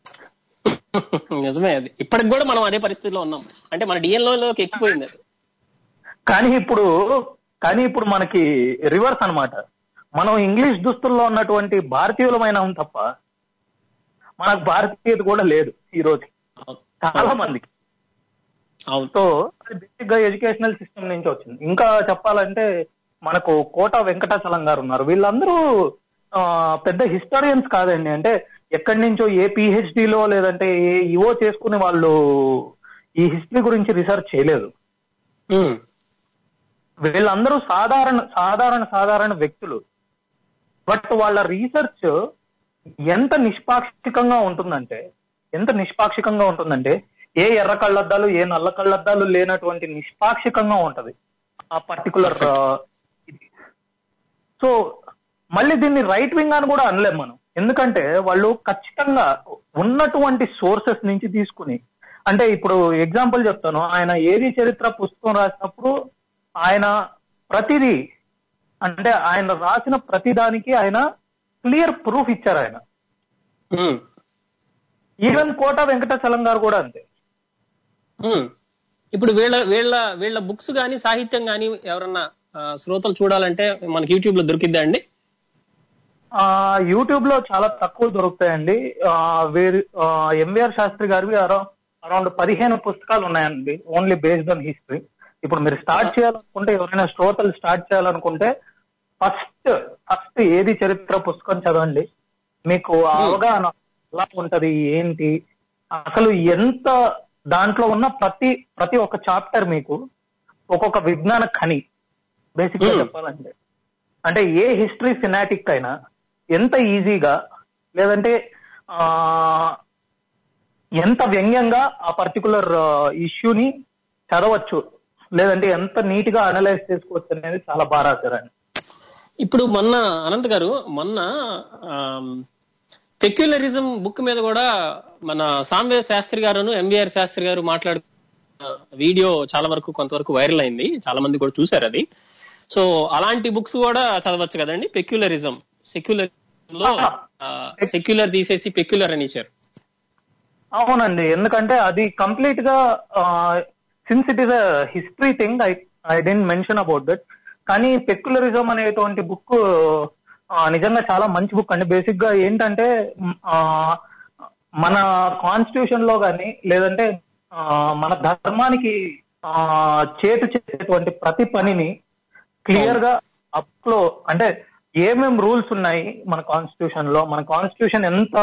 నిజమే అది ఇప్పటికి కూడా మనం అదే పరిస్థితిలో ఉన్నాం అంటే మన డిఎన్ లోకి ఎక్కిపోయింది అది కానీ ఇప్పుడు కానీ ఇప్పుడు మనకి రివర్స్ అన్నమాట మనం ఇంగ్లీష్ దుస్తుల్లో ఉన్నటువంటి భారతీయులమైన తప్ప మనకు భారతీయత కూడా లేదు ఈ రోజు చాలా మందికి అవును సో అది బేసిక్ గా ఎడ్యుకేషనల్ సిస్టమ్ నుంచి వచ్చింది ఇంకా చెప్పాలంటే మనకు కోట వెంకటాచలం గారు ఉన్నారు వీళ్ళందరూ ఆ, పెద్ద హిస్టారియన్స్ కాదండి అంటే ఎక్కడి నుంచో ఏ PhD లో లేదంటే ఏ ఇవో చేసుకుని వాళ్ళు ఈ హిస్టరీ గురించి రీసెర్చ్ చేయలేదు ఉమ్. వీళ్ళందరూ సాధారణ సాధారణ సాధారణ వ్యక్తులు బట్ వాళ్ళ రీసెర్చ్ ఎంత నిష్పాక్షికంగా ఉంటుందంటే ఎంత నిష్పాక్షికంగా ఉంటుందంటే ఏ ఎర్ర కళ్ళద్దాలు ఏ నల్ల కళ్ళద్దాలు లేనటువంటి నిష్పాక్షికంగా ఉంటది ఆ పర్టికులర్ సో మళ్ళీ దీన్ని రైట్ వింగ్ అని కూడా అనలేం మనం ఎందుకంటే వాళ్ళు ఖచ్చితంగా ఉన్నటువంటి సోర్సెస్ నుంచి తీసుకుని అంటే ఇప్పుడు ఎగ్జాంపుల్ చెప్తాను ఆయన ఏది చరిత్ర పుస్తకం రాసినప్పుడు ఆయన ప్రతిదీ అంటే ఆయన రాసిన ప్రతి దానికి ఆయన క్లియర్ ప్రూఫ్ ఇచ్చారు ఆయన ఉమ్. ఈవెన్ కోట వెంకటాచలం గారు కూడా అంతే ఉమ్. ఇప్పుడు వీళ్ళ వీళ్ళ వీళ్ళ బుక్స్ గానీ సాహిత్యం గానీ ఎవరన్నా ఆ, శ్రోతలు చూడాలంటే మనకి యూట్యూబ్ లో దొరికిద్దా అండి ఆ యూట్యూబ్ లో చాలా తక్కువ దొరుకుతాయండి ఆ, వేరు ఎంవిఆర్ శాస్త్రి గారివి అరౌండ్ పదిహేను పుస్తకాలు ఉన్నాయండి ఓన్లీ బేస్డ్ ఆన్ హిస్టరీ ఇప్పుడు మీరు స్టార్ట్ చేయాలనుకుంటే ఎవరైనా శ్రోతలు స్టార్ట్ చేయాలనుకుంటే ఫస్ట్ ఫస్ట్ ఏది చరిత్ర పుస్తకం చదవండి మీకు ఆ అవగాహన ఎలా ఉంటది ఏంటి అసలు ఎంత దాంట్లో ఉన్న ప్రతి ప్రతి ఒక్క చాప్టర్ మీకు ఒక్కొక్క విజ్ఞాన ఖని బేసిక్ గా Hmm. చెప్పాలంటే అంటే ఏ హిస్టరీ ఫినాటిక్ అయినా ఎంత ఈజీగా లేదంటే ఆ ఎంత వ్యంగ్యంగా ఆ పర్టికులర్ ఇష్యూని చదవచ్చు లేదంటే ఎంత నీట్ గా అనలైజ్ చేసుకోవచ్చు అనేది చాలా బాగా రాశారు ఆయన ఇప్పుడు మొన్న అనంత్ గారు మొన్న పెక్యులరిజం బుక్ మీద కూడా మన సాంబే శాస్త్రి గారును ఎంబీఆర్ శాస్త్రి గారు మాట్లాడు వీడియో చాలా వరకు కొంతవరకు వైరల్ అయింది చాలా మంది కూడా చూశారు అది సో అలాంటి బుక్స్ కూడా చదవచ్చు కదండి పెక్యులరిజం సెక్యులర్ లో సెక్యులర్ తీసేసి పెక్యులర్ అని ఇచ్చారు అవునండి ఎందుకంటే అది కంప్లీట్ గా since it is a history thing I I didn't mention about that కానీ పెక్యులరిజం అనేటువంటి బుక్ నిజంగా చాలా మంచి బుక్ అండి బేసిక్ గా ఏంటంటే మ్, ఆ, మన కాన్స్టిట్యూషన్ లో గాని లేదంటే ఆ, మన ధర్మానికి ఆ, చేటు చేసేటువంటి ప్రతి పనిని క్లియర్ గా అప్ లో అంటే ఏమేం రూల్స్ ఉన్నాయి మన కాన్స్టిట్యూషన్ లో మన కాన్స్టిట్యూషన్ ఎంత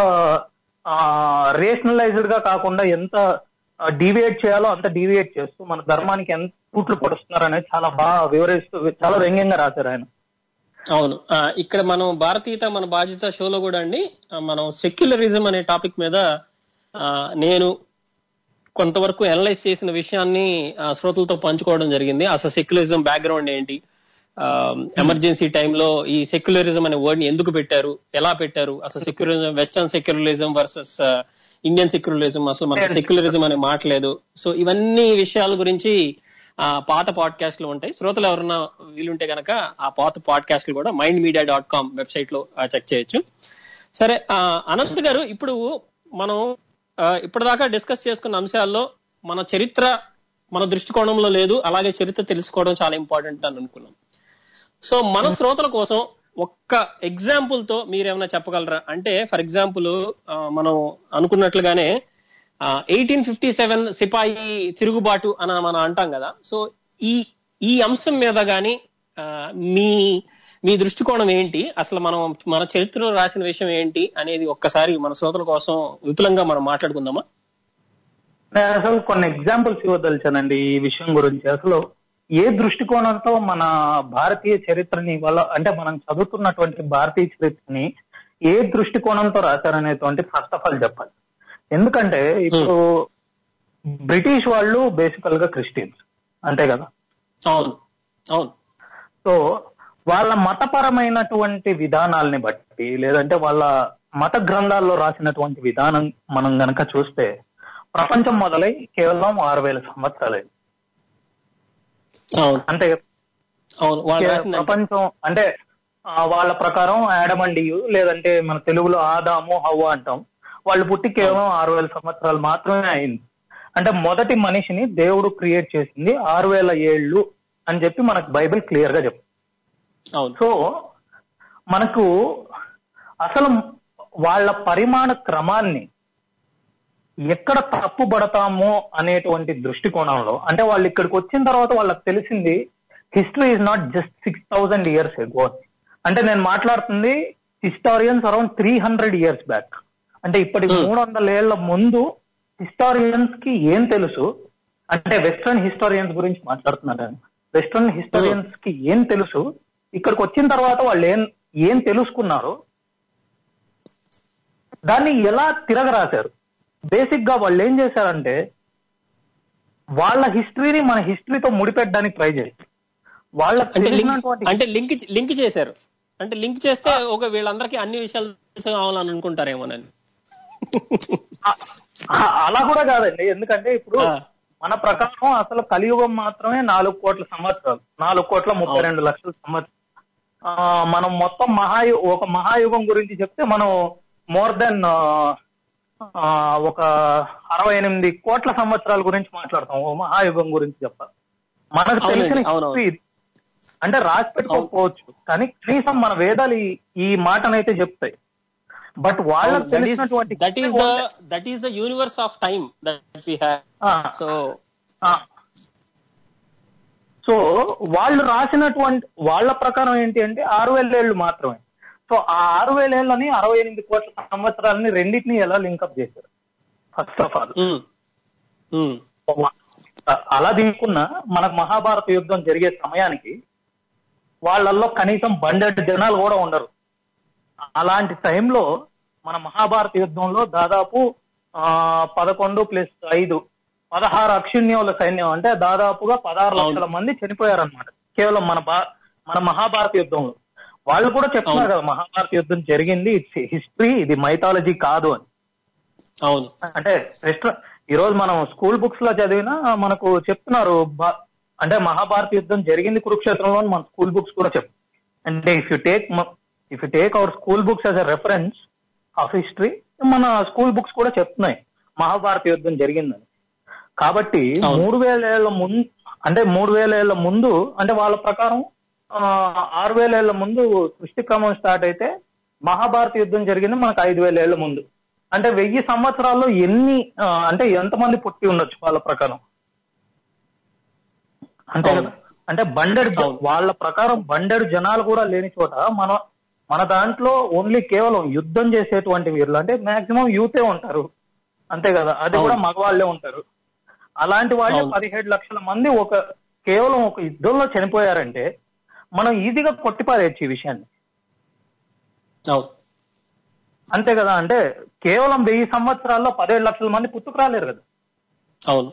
రేషనలైజ్డ్ గా కాకుండా ఎంత డీవియేట్ చేయాలో అంత డీవియేట్ చేస్తూ మన ధర్మానికి ఎంత పూట్లు పడుస్తున్నారు అనేది చాలా బాగా వివరిస్తూ చాలా వ్యంగ్యంగా రాశారు ఆయన అవును ఆ, ఇక్కడ మనం భారతీయత మన బాధ్యత షోలో కూడా అండి ఆ, మనం సెక్యులరిజం అనే టాపిక్ మీద ఆ, నేను కొంతవరకు అనలైజ్ చేసిన విషయాన్ని ఆ, శ్రోతలతో పంచుకోవడం జరిగింది అసలు సెక్యులరిజం బ్యాక్గ్రౌండ్ ఏంటి ఎమర్జెన్సీ టైంలో ఈ సెక్యులరిజం అనే వర్డ్ ని ఎందుకు పెట్టారు ఎలా పెట్టారు అసలు secularism western secularism versus Indian secularism అసలు మనకి సెక్యులరిజం అనే మాట లేదు సో ఇవన్నీ విషయాల గురించి ఆ పాత పాడ్కాస్ట్లు ఉంటాయి శ్రోతలు ఎవరన్నా వీలుంటే గనక ఆ పాత పాడ్కాస్ట్లు కూడా mind media dot com website లో చెక్ చేయొచ్చు సరే ఆ, అనంత్ గారు ఇప్పుడు మనం ఆ, ఇప్పటిదాకా డిస్కస్ చేసుకున్న అంశాల్లో మన చరిత్ర మన దృష్టికోణంలో లేదు అలాగే చరిత్ర తెలుసుకోవడం చాలా ఇంపార్టెంట్ అని అనుకున్నాం సో మన శ్రోతల కోసం ఒక్క ఎగ్జాంపుల్ తో మీరేమైనా చెప్పగలరా అంటే ఫర్ ఎగ్జాంపుల్ మనం అనుకున్నట్లుగానే ఎయిటీన్ ఫిఫ్టీ సెవెన్ సిపాయి తిరుగుబాటు అని మనం అంటాం కదా సో ఈ ఈ అంశం మీద గాని ఆ, మీ మీ దృష్టికోణం ఏంటి అసలు మనం మన చరిత్రలో రాసిన విషయం ఏంటి అనేది ఒక్కసారి మన శ్రోతల కోసం విపులంగా మనం మాట్లాడుకుందామా నేను అసలు కొన్ని ఎగ్జాంపుల్స్ ఇవ్వదలిచానండి ఈ విషయం గురించి అసలు ఏ దృష్టికోణంతో మన భారతీయ చరిత్రని వాళ్ళ అంటే మనం చదువుతున్నటువంటి భారతీయ చరిత్రని ఏ దృష్టికోణంతో రాశారనేటువంటి ఫస్ట్ ఆఫ్ ఆల్ చెప్పాలి ఎందుకంటే ఇప్పుడు బ్రిటిష్ వాళ్ళు బేసికల్ గా క్రిస్టియన్స్ అంతే కదా అవును అవును సో వాళ్ళ మతపరమైనటువంటి విధానాల్ని బట్టి లేదంటే వాళ్ళ మత గ్రంథాల్లో రాసినటువంటి విధానం మనం గనక చూస్తే ప్రపంచం మొదలై కేవలం ఆరు వేల సంవత్సరాలైంది అవును అంటే అవును వాళ్ళు రాసింది ప్రపంచం అంటే ఆ, వాళ్ళ ప్రకారం యాడమండియు లేదంటే మన తెలుగులో ఆదాము హవ్వ అంటాం వాళ్ళు పుట్టి కేవలం ఆరు వేల సంవత్సరాలు మాత్రమే అయింది అంటే మొదటి మనిషిని దేవుడు క్రియేట్ చేసింది ఆరు వేల ఏళ్ళు అని చెప్పి మనకు బైబిల్ క్లియర్ గా చెప్తుంది అవును సో మనకు అసలు వాళ్ళ పరిమాణ క్రమాన్ని ఎక్కడ తప్పు పడతామో అనేటువంటి దృష్టికోణంలో అంటే వాళ్ళు ఇక్కడికి వచ్చిన తర్వాత వాళ్ళకి తెలిసింది history is not just six thousand years ago అంటే నేను మాట్లాడుతుంది historians around three hundred years back అంటే ఇప్పటి మూడు వందల ఏళ్ల ముందు హిస్టారియన్స్ కి ఏం తెలుసు అంటే వెస్ట్రన్ హిస్టారియన్స్ గురించి మాట్లాడుతున్నాను నేను వెస్ట్రన్ హిస్టారియన్స్ కి ఏం తెలుసు ఇక్కడికి వచ్చిన తర్వాత వాళ్ళు ఏం ఏం తెలుసుకున్నారు దాన్ని ఎలా తిరగరాశారు బేసిక్ గా వాళ్ళు ఏం చేశారంటే వాళ్ళ హిస్టరీని మన హిస్టరీతో ముడిపెట్టడానికి ట్రై చేశారు వాళ్ళకి అంటే లింక్ తెలిసినటువంటి అంటే లింక్ లింక్ చేశారు అంటే లింక్ చేస్తే ఒక వీళ్ళందరికీ అన్ని విషయాలు తెలుసు కావాలని అనుకుంటారేమోనని ఆ- అలా కూడా కాదండి ఎందుకంటే ఇప్పుడు ఆ. మన ప్రకారం అసలు కలియుగం మాత్రమే నాలుగు కోట్ల సంవత్సరాలు నాలుగు కోట్ల ముప్పై రెండు లక్షల సంవత్సరాలు ఆ, మనం మొత్తం మహాయు ఒక మహాయుగం గురించి చెప్తే మనం మోర్ దెన్ ఒక అరవై ఎనిమిది కోట్ల సంవత్సరాల గురించి మాట్లాడతాం ఓ మహాయుగం గురించి చెప్పాలి మనకు అవునండి, తెలిసిన అవునవును. history ఇది. అంటే రాసి పెట్టుకోకపోవచ్చు కానీ కనీసం మన వేదాలు ఈ- ఈ మాటనైతే చెప్తాయి బట్ వాళ్ళకి తెలిసినటువంటి that is the that is the universe of time that we have ఆ. సో ఆ. సో వాళ్ళు రాసినటువంటి వాళ్ళ ప్రకారం ఏంటి అంటే ఆరు వేల ఏళ్ళు మాత్రమే సో ఆ ఆరు వేల ఏళ్ళని అరవై ఎనిమిది కోట్ల సంవత్సరాలని రెండింటిని ఎలా లింకప్ చేశారు ఫస్ట్ ఆఫ్ ఆల్ అలా తీసుకున్న మనకు మహాభారత యుద్ధం జరిగే సమయానికి వాళ్ళల్లో కనీసం బండెడ్ జనాలు కూడా ఉండరు అలాంటి టైంలో మన మహాభారత యుద్ధంలో దాదాపు ఆ పదకొండు ప్లస్ ఐదు పదహారు అక్షుణ్యముల సైన్యం అంటే దాదాపుగా పదహారు లక్షల మంది చనిపోయారన్నమాట కేవలం మన భా మన మహాభారత యుద్ధంలో వాళ్ళు కూడా చెప్తున్నారు కదా మహాభారత యుద్ధం జరిగింది ఇట్స్ హిస్టరీ ఇది మైథాలజీ కాదు అని అవును అంటే జస్ట్ ఈ రోజు మనం స్కూల్ బుక్స్ లో చదివినా మనకు చెప్తున్నారు బా- అంటే మహాభారత యుద్ధం జరిగింది కురుక్షేత్రంలో అని మన స్కూల్ బుక్స్ కూడా చెప్ అంటే if you take if you take our school books as a reference of history మన స్కూల్ బుక్స్ కూడా చెప్తున్నాయి మహాభారత యుద్ధం జరిగిందని కాబట్టి అవును. మూడు వేల ఏళ్ల ముందు అంటే మూడు వేల ఏళ్ల ముందు అంటే వాళ్ళ ప్రకారం ఆ, ఆరు వేల ఏళ్ల ముందు సృష్టి క్రమం స్టార్ట్ అయితే మహాభారత యుద్ధం జరిగింది మనకు ఐదు వేల ఏళ్ల ముందు అంటే వెయ్యి సంవత్సరాల్లో ఎన్ని ఆ, అంటే ఎంతమంది పుట్టి ఉండొచ్చు వాళ్ళ ప్రకారం అంతే అవును. కదా అంటే బండెడు జ- అవును. వాళ్ళ ప్రకారం బండెడు జనాలు కూడా లేని చోట మన మన దాంట్లో ఓన్లీ కేవలం యుద్ధం చేసేటువంటి వీరులు అంటే మాక్సిమం యూతే ఉంటారు అంతే కదా అది కూడా అవును. మగవాళ్లే ఉంటారు అలాంటి వాళ్ళే అవును. పదిహేడు లక్షల మంది ఒక కేవలం ఒక యుద్ధంలో చనిపోయారంటే మనం ఈజీగా కొట్టిపారేయచ్చు ఈ విషయాన్ని అవును అంతే కదా అంటే కేవలం వెయ్యి సంవత్సరాల్లో పదిహేడు లక్షల మంది పుట్టుకు రాలేరు కదా అవును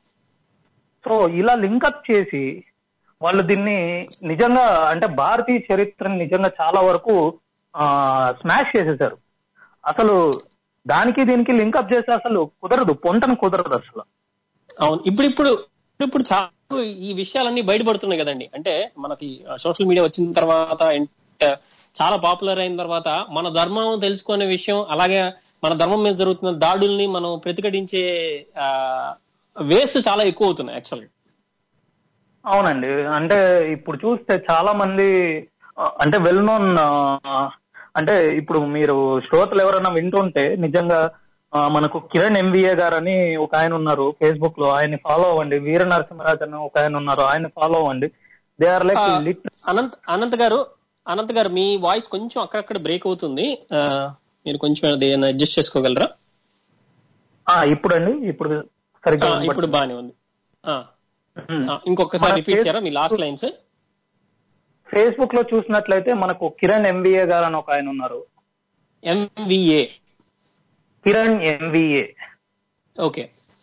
సో ఇలా లింకప్ చేసి వాళ్ళు దీన్ని నిజంగా అంటే భారతీయ చరిత్రని నిజంగా చాలా వరకు ఆ స్మాష్ చేసేసారు అసలు దానికి దీనికి లింకప్ చేస్తే అసలు కుదరదు పొంటను కుదరదు అసలు అవును ఇప్పుడు ఇప్పుడు ఇప్పుడు చాలా ఈ విషయాలన్నీ బయటపడుతున్నాయి కదండి అంటే మనకి సోషల్ మీడియా వచ్చిన తర్వాత ఇంట- చాలా పాపులర్ అయిన తర్వాత మన ధర్మం తెలుసుకునే విషయం అలాగే మన ధర్మం మీద జరుగుతున్న దాడుల్ని మనం ప్రతిఘటించే వేస్ చాలా ఎక్కువ అవుతున్నాయి యాక్చువల్గా అవునండి అంటే ఇప్పుడు చూస్తే చాలా మంది ఆ, అంటే వెల్ నోన్ అంటే ఇప్పుడు మీరు శ్రోతలు ఎవరైనా వింటుంటే నిజంగా ఆ, మనకు కిరణ్ ఎంవిఏ గారు అని ఒక ఆయన ఉన్నారు ఫేస్బుక్ లో ఆయన ఫాలో అవ్వండి వీర నరసింహరాజు అని ఒక ఆయన ఉన్నారు ఆయన ఫాలో అవ్వండి దే ఆర్ లైక్ ఆ, లిట్ అనంత్ అనంత్ గారు అనంత్ గారు మీ వాయిస్ కొంచెం అక్కడక్కడ బ్రేక్ అవుతుంది ఆ, మీరు కొంచెం అది అడ్జస్ట్ చేసుకోగలరా ఇప్పుడు అండి ఇప్పుడు సరిగ్గా ఆ, ఇప్పుడు బానే ఉంది ఆ, ఆ, ఇంకొకసారి రిపీట్ చేయరా మీ లాస్ట్ లైన్స్ ఫేస్బుక్ లో చూసినట్లయితే మనకు కిరణ్ ఎంవిఏ గారు అని ఒక ఆయన ఉన్నారు ఎంవిఏ కిరణ్ ఎంవిఏ ఓకే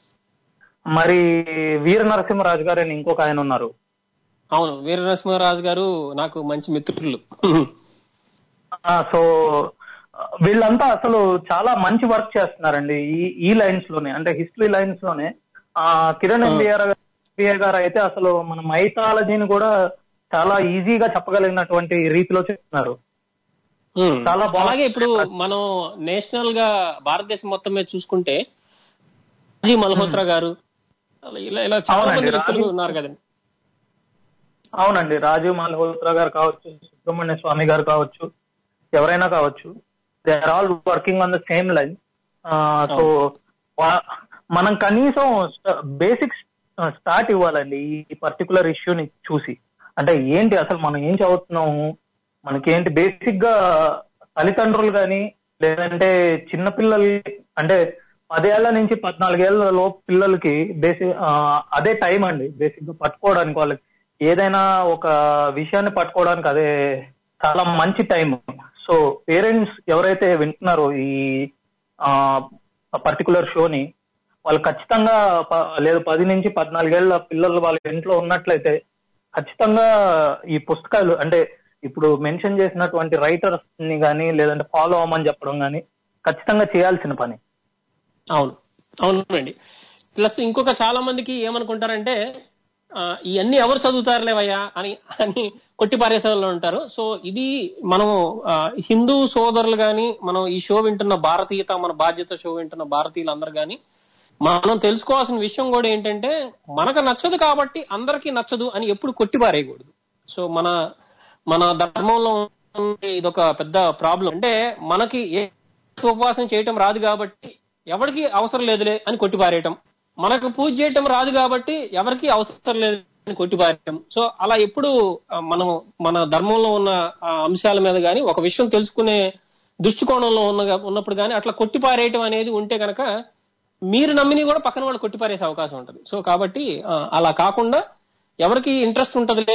మరి వీర నరసింహరాజు గారు అని ఇంకొక ఆయన ఉన్నారు అవును వీర నరసింహరాజు గారు నాకు మంచి మిత్రులు ఆ, సో ఆ, వీళ్ళంతా అసలు చాలా మంచి వర్క్ చేస్తున్నారండి ఈ ఈ లైన్స్ లోనే అంటే హిస్టరీ లైన్స్ లోనే ఆ కిరణ్ ఎంబీఆర్ ఎంబీఆర్ గారు అయితే అసలు మన మైథాలజీని కూడా చాలా ఈజీగా చెప్పగలిగినటువంటి రీతిలో చెప్తున్నారు ఉమ్. చాలా బాగుంది. అలాగే ఇప్పుడు మనం నేషనల్ గా భారతదేశం మొత్తం మీద చూసుకుంటే రాజీ మల్హోత్రా గారు అలా ఇలా ఇలా చాలా అవునండి, మంది వ్యక్తులు రాజీ- ఉన్నారు కదండి అవునండి రాజీవ్ మల్హోత్రా గారు కావచ్చు సుబ్రహ్మణ్య స్వామి గారు కావచ్చు ఎవరైనా కావచ్చు they are all working on the same line so మనం కనీసం బేసిక్స్ స్టార్ట్ ఇవ్వాలండి ఈ పర్టికులర్ ఇష్యూని చూసి అంటే ఏంటి అసలు మనం ఏం చదువుతున్నాము మనకేంటి బేసిక్ గా తల్లిదండ్రులు కానీ లేదంటే చిన్న పిల్లలు అంటే పదేళ్ల నుంచి పద్నాలుగేళ్ల లోపు పిల్లలకి బేసిక్ అదే టైం అండి బేసిక్ గా పట్టుకోవడానికి వాళ్ళకి ఏదైనా ఒక విషయాన్ని పట్టుకోవడానికి అదే చాలా మంచి టైం సో పేరెంట్స్ ఎవరైతే వింటున్నారో ఈ పర్టికులర్ షోని వాళ్ళు ఖచ్చితంగా ప- లేదు పది నుంచి పద్నాలుగేళ్ల పిల్లలు వాళ్ళ ఇంట్లో ఉన్నట్లయితే ఖచ్చితంగా ఈ పుస్తకాలు అంటే ఇప్పుడు మెన్షన్ చేసినటువంటి రైటర్స్ ని కానీ లేదంటే ఫాలో అవ్వమని చెప్పడం కానీ ఖచ్చితంగా చేయాల్సిన పని అవును అవునండి ప్లస్ ఇంకొక చాలా మందికి ఏమనుకుంటారంటే ఆ, ఇవన్నీ ఎవరు చదువుతారులేవయ్యా అని అని కొట్టి పారేసే వాళ్ళు ఉంటారు సో ఇది మనం ఆ, హిందూ సోదరులు గాని మనం ఈ షో వింటున్న భారతీయత మన బాధ్యత షో వింటున్న భారతీయులందరూ గాని మనం తెలుసుకోవాల్సిన విషయం కూడా ఏంటంటే మనకు నచ్చదు కాబట్టి అందరికీ నచ్చదు అని ఎప్పుడు కొట్టి పారేయకూడదు సో మన మన ధర్మంలో ఉండే ఇదొక పెద్ద ప్రాబ్లం అంటే మనకి ఏ ఉపవాసం చేయటం రాదు కాబట్టి ఎవరికి అవసరం లేదులే అని కొట్టిపారేయటం మనకు పూజ చేయటం రాదు కాబట్టి ఎవరికి అవసరం లేదు అని కొట్టిపారేయటం సో అలా ఎప్పుడు ఆ, మనం మన ధర్మంలో ఉన్న ఆ, అంశాల మీద గాని ఒక విషయం తెలుసుకునే దృష్టికోణంలో ఉన్న ఉన్నప్పుడు గాని అట్లా కొట్టిపారేయటం అనేది ఉంటే గనక మీరు నమ్మిని కూడా పక్కన వాళ్ళు కొట్టిపారేసే అవకాశం ఉంటుంది సో కాబట్టి ఆ, అలా కాకుండా ఎవరికి ఇంట్రెస్ట్ ఉంటదిలే అనే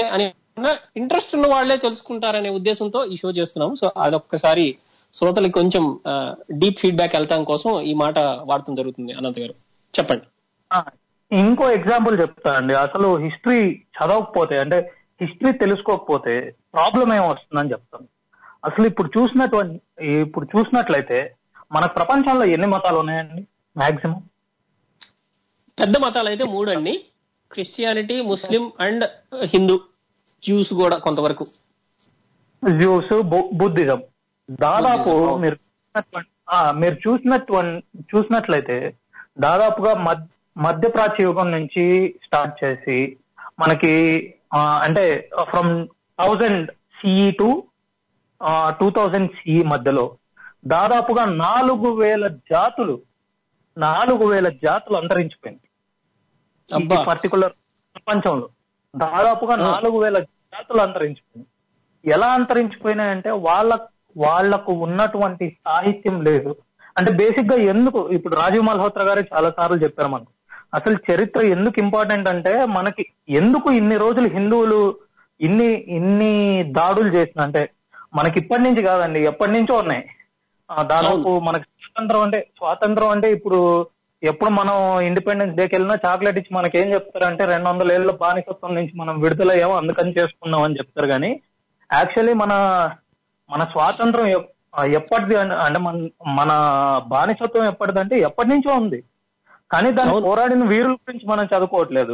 ఇంట్రెస్ట్ ఉన్న వాళ్ళే తెలుసుకుంటారనే ఉద్దేశంతో ఈ షో చేస్తున్నాం సో అదొక్కసారి శ్రోతలకి కొంచెం డీప్ ఫీడ్బ్యాక్ వెళ్తాం కోసం ఈ మాట వాడటం జరుగుతుంది అనంత్ గారు చెప్పండి ఆ, ఇంకో ఎగ్జాంపుల్ చెప్తానండి అసలు హిస్టరీ చదవకపోతే అంటే హిస్టరీ తెలుసుకోకపోతే ప్రాబ్లం ఏం వస్తుందని చెప్తాను అసలు ఇప్పుడు చూసినటువంటి ఇప్పుడు చూసినట్లయితే మన ప్రపంచంలో ఎన్ని మతాలు ఉన్నాయండి మాక్సిమం పెద్ద మతాలు అయితే మూడు అండి Christianity Muslim and Hindu Jews కూడా కొంతవరకు జ్యూస్ బుద్ధిజం దాదాపు బుద్ధిజం, అవును. మీరు చూసినటువంటి- ఆ, మీరు చూసినటువంటి చూసినట్లయితే దాదాపుగా మధ్య మధ్య ప్రాచ్య యుగం నుంచి స్టార్ట్ చేసి మనకి ఆ, అంటే from thousand CE to two thousand CE మధ్యలో దాదాపుగా నాలుగు వేల జాతులు నాలుగు వేల జాతులు అంతరించిపోయింది అబ్బా పర్టికులర్ ప్రపంచంలో దాదాపుగా నాలుగు వేల జాతులు అంతరించిపోయినాయి ఎలా అంతరించిపోయినాయంటే వాళ్ళ వాళ్లకు ఉన్నటువంటి సాహిత్యం లేదు అంటే బేసిక్ గా ఎందుకు ఇప్పుడు రాజీవ్ మల్హోత్రా గారు చాలా సార్లు చెప్పారు మనకు అసలు చరిత్ర ఎందుకు ఇంపార్టెంట్ అంటే మనకి ఎందుకు ఇన్ని రోజులు హిందువులు ఇన్ని ఇన్ని దాడులు చేసిన అంటే మనకి ఇప్పటి నుంచి కాదండి ఎప్పటి నుంచో ఉన్నాయి ఆ, దాదాపు మనకి స్వాతంత్రం అంటే స్వాతంత్రం అంటే ఇప్పుడు ఎప్పుడు మనం ఇండిపెండెన్స్ డేకి వెళ్ళినా చాక్లెట్ ఇచ్చి మనకి ఏం చెప్తారంటే రెండు వందల ఏళ్ళ బానిసత్వం నుంచి మనం విడుదలయ్యాము అందుకని చేసుకున్నాం అని చెప్తారు కానీ యాక్చువల్లీ మన మన స్వాతంత్రం ఎప్- ఆ, ఎప్పటిది అన్- అంటే మన మన బానిసత్వం ఎప్పటిదంటే ఎప్పటి నుంచో ఉంది కానీ దాన్ని అవును. పోరాడిన వీరుల గురించి మనం చదువుకోవట్లేదు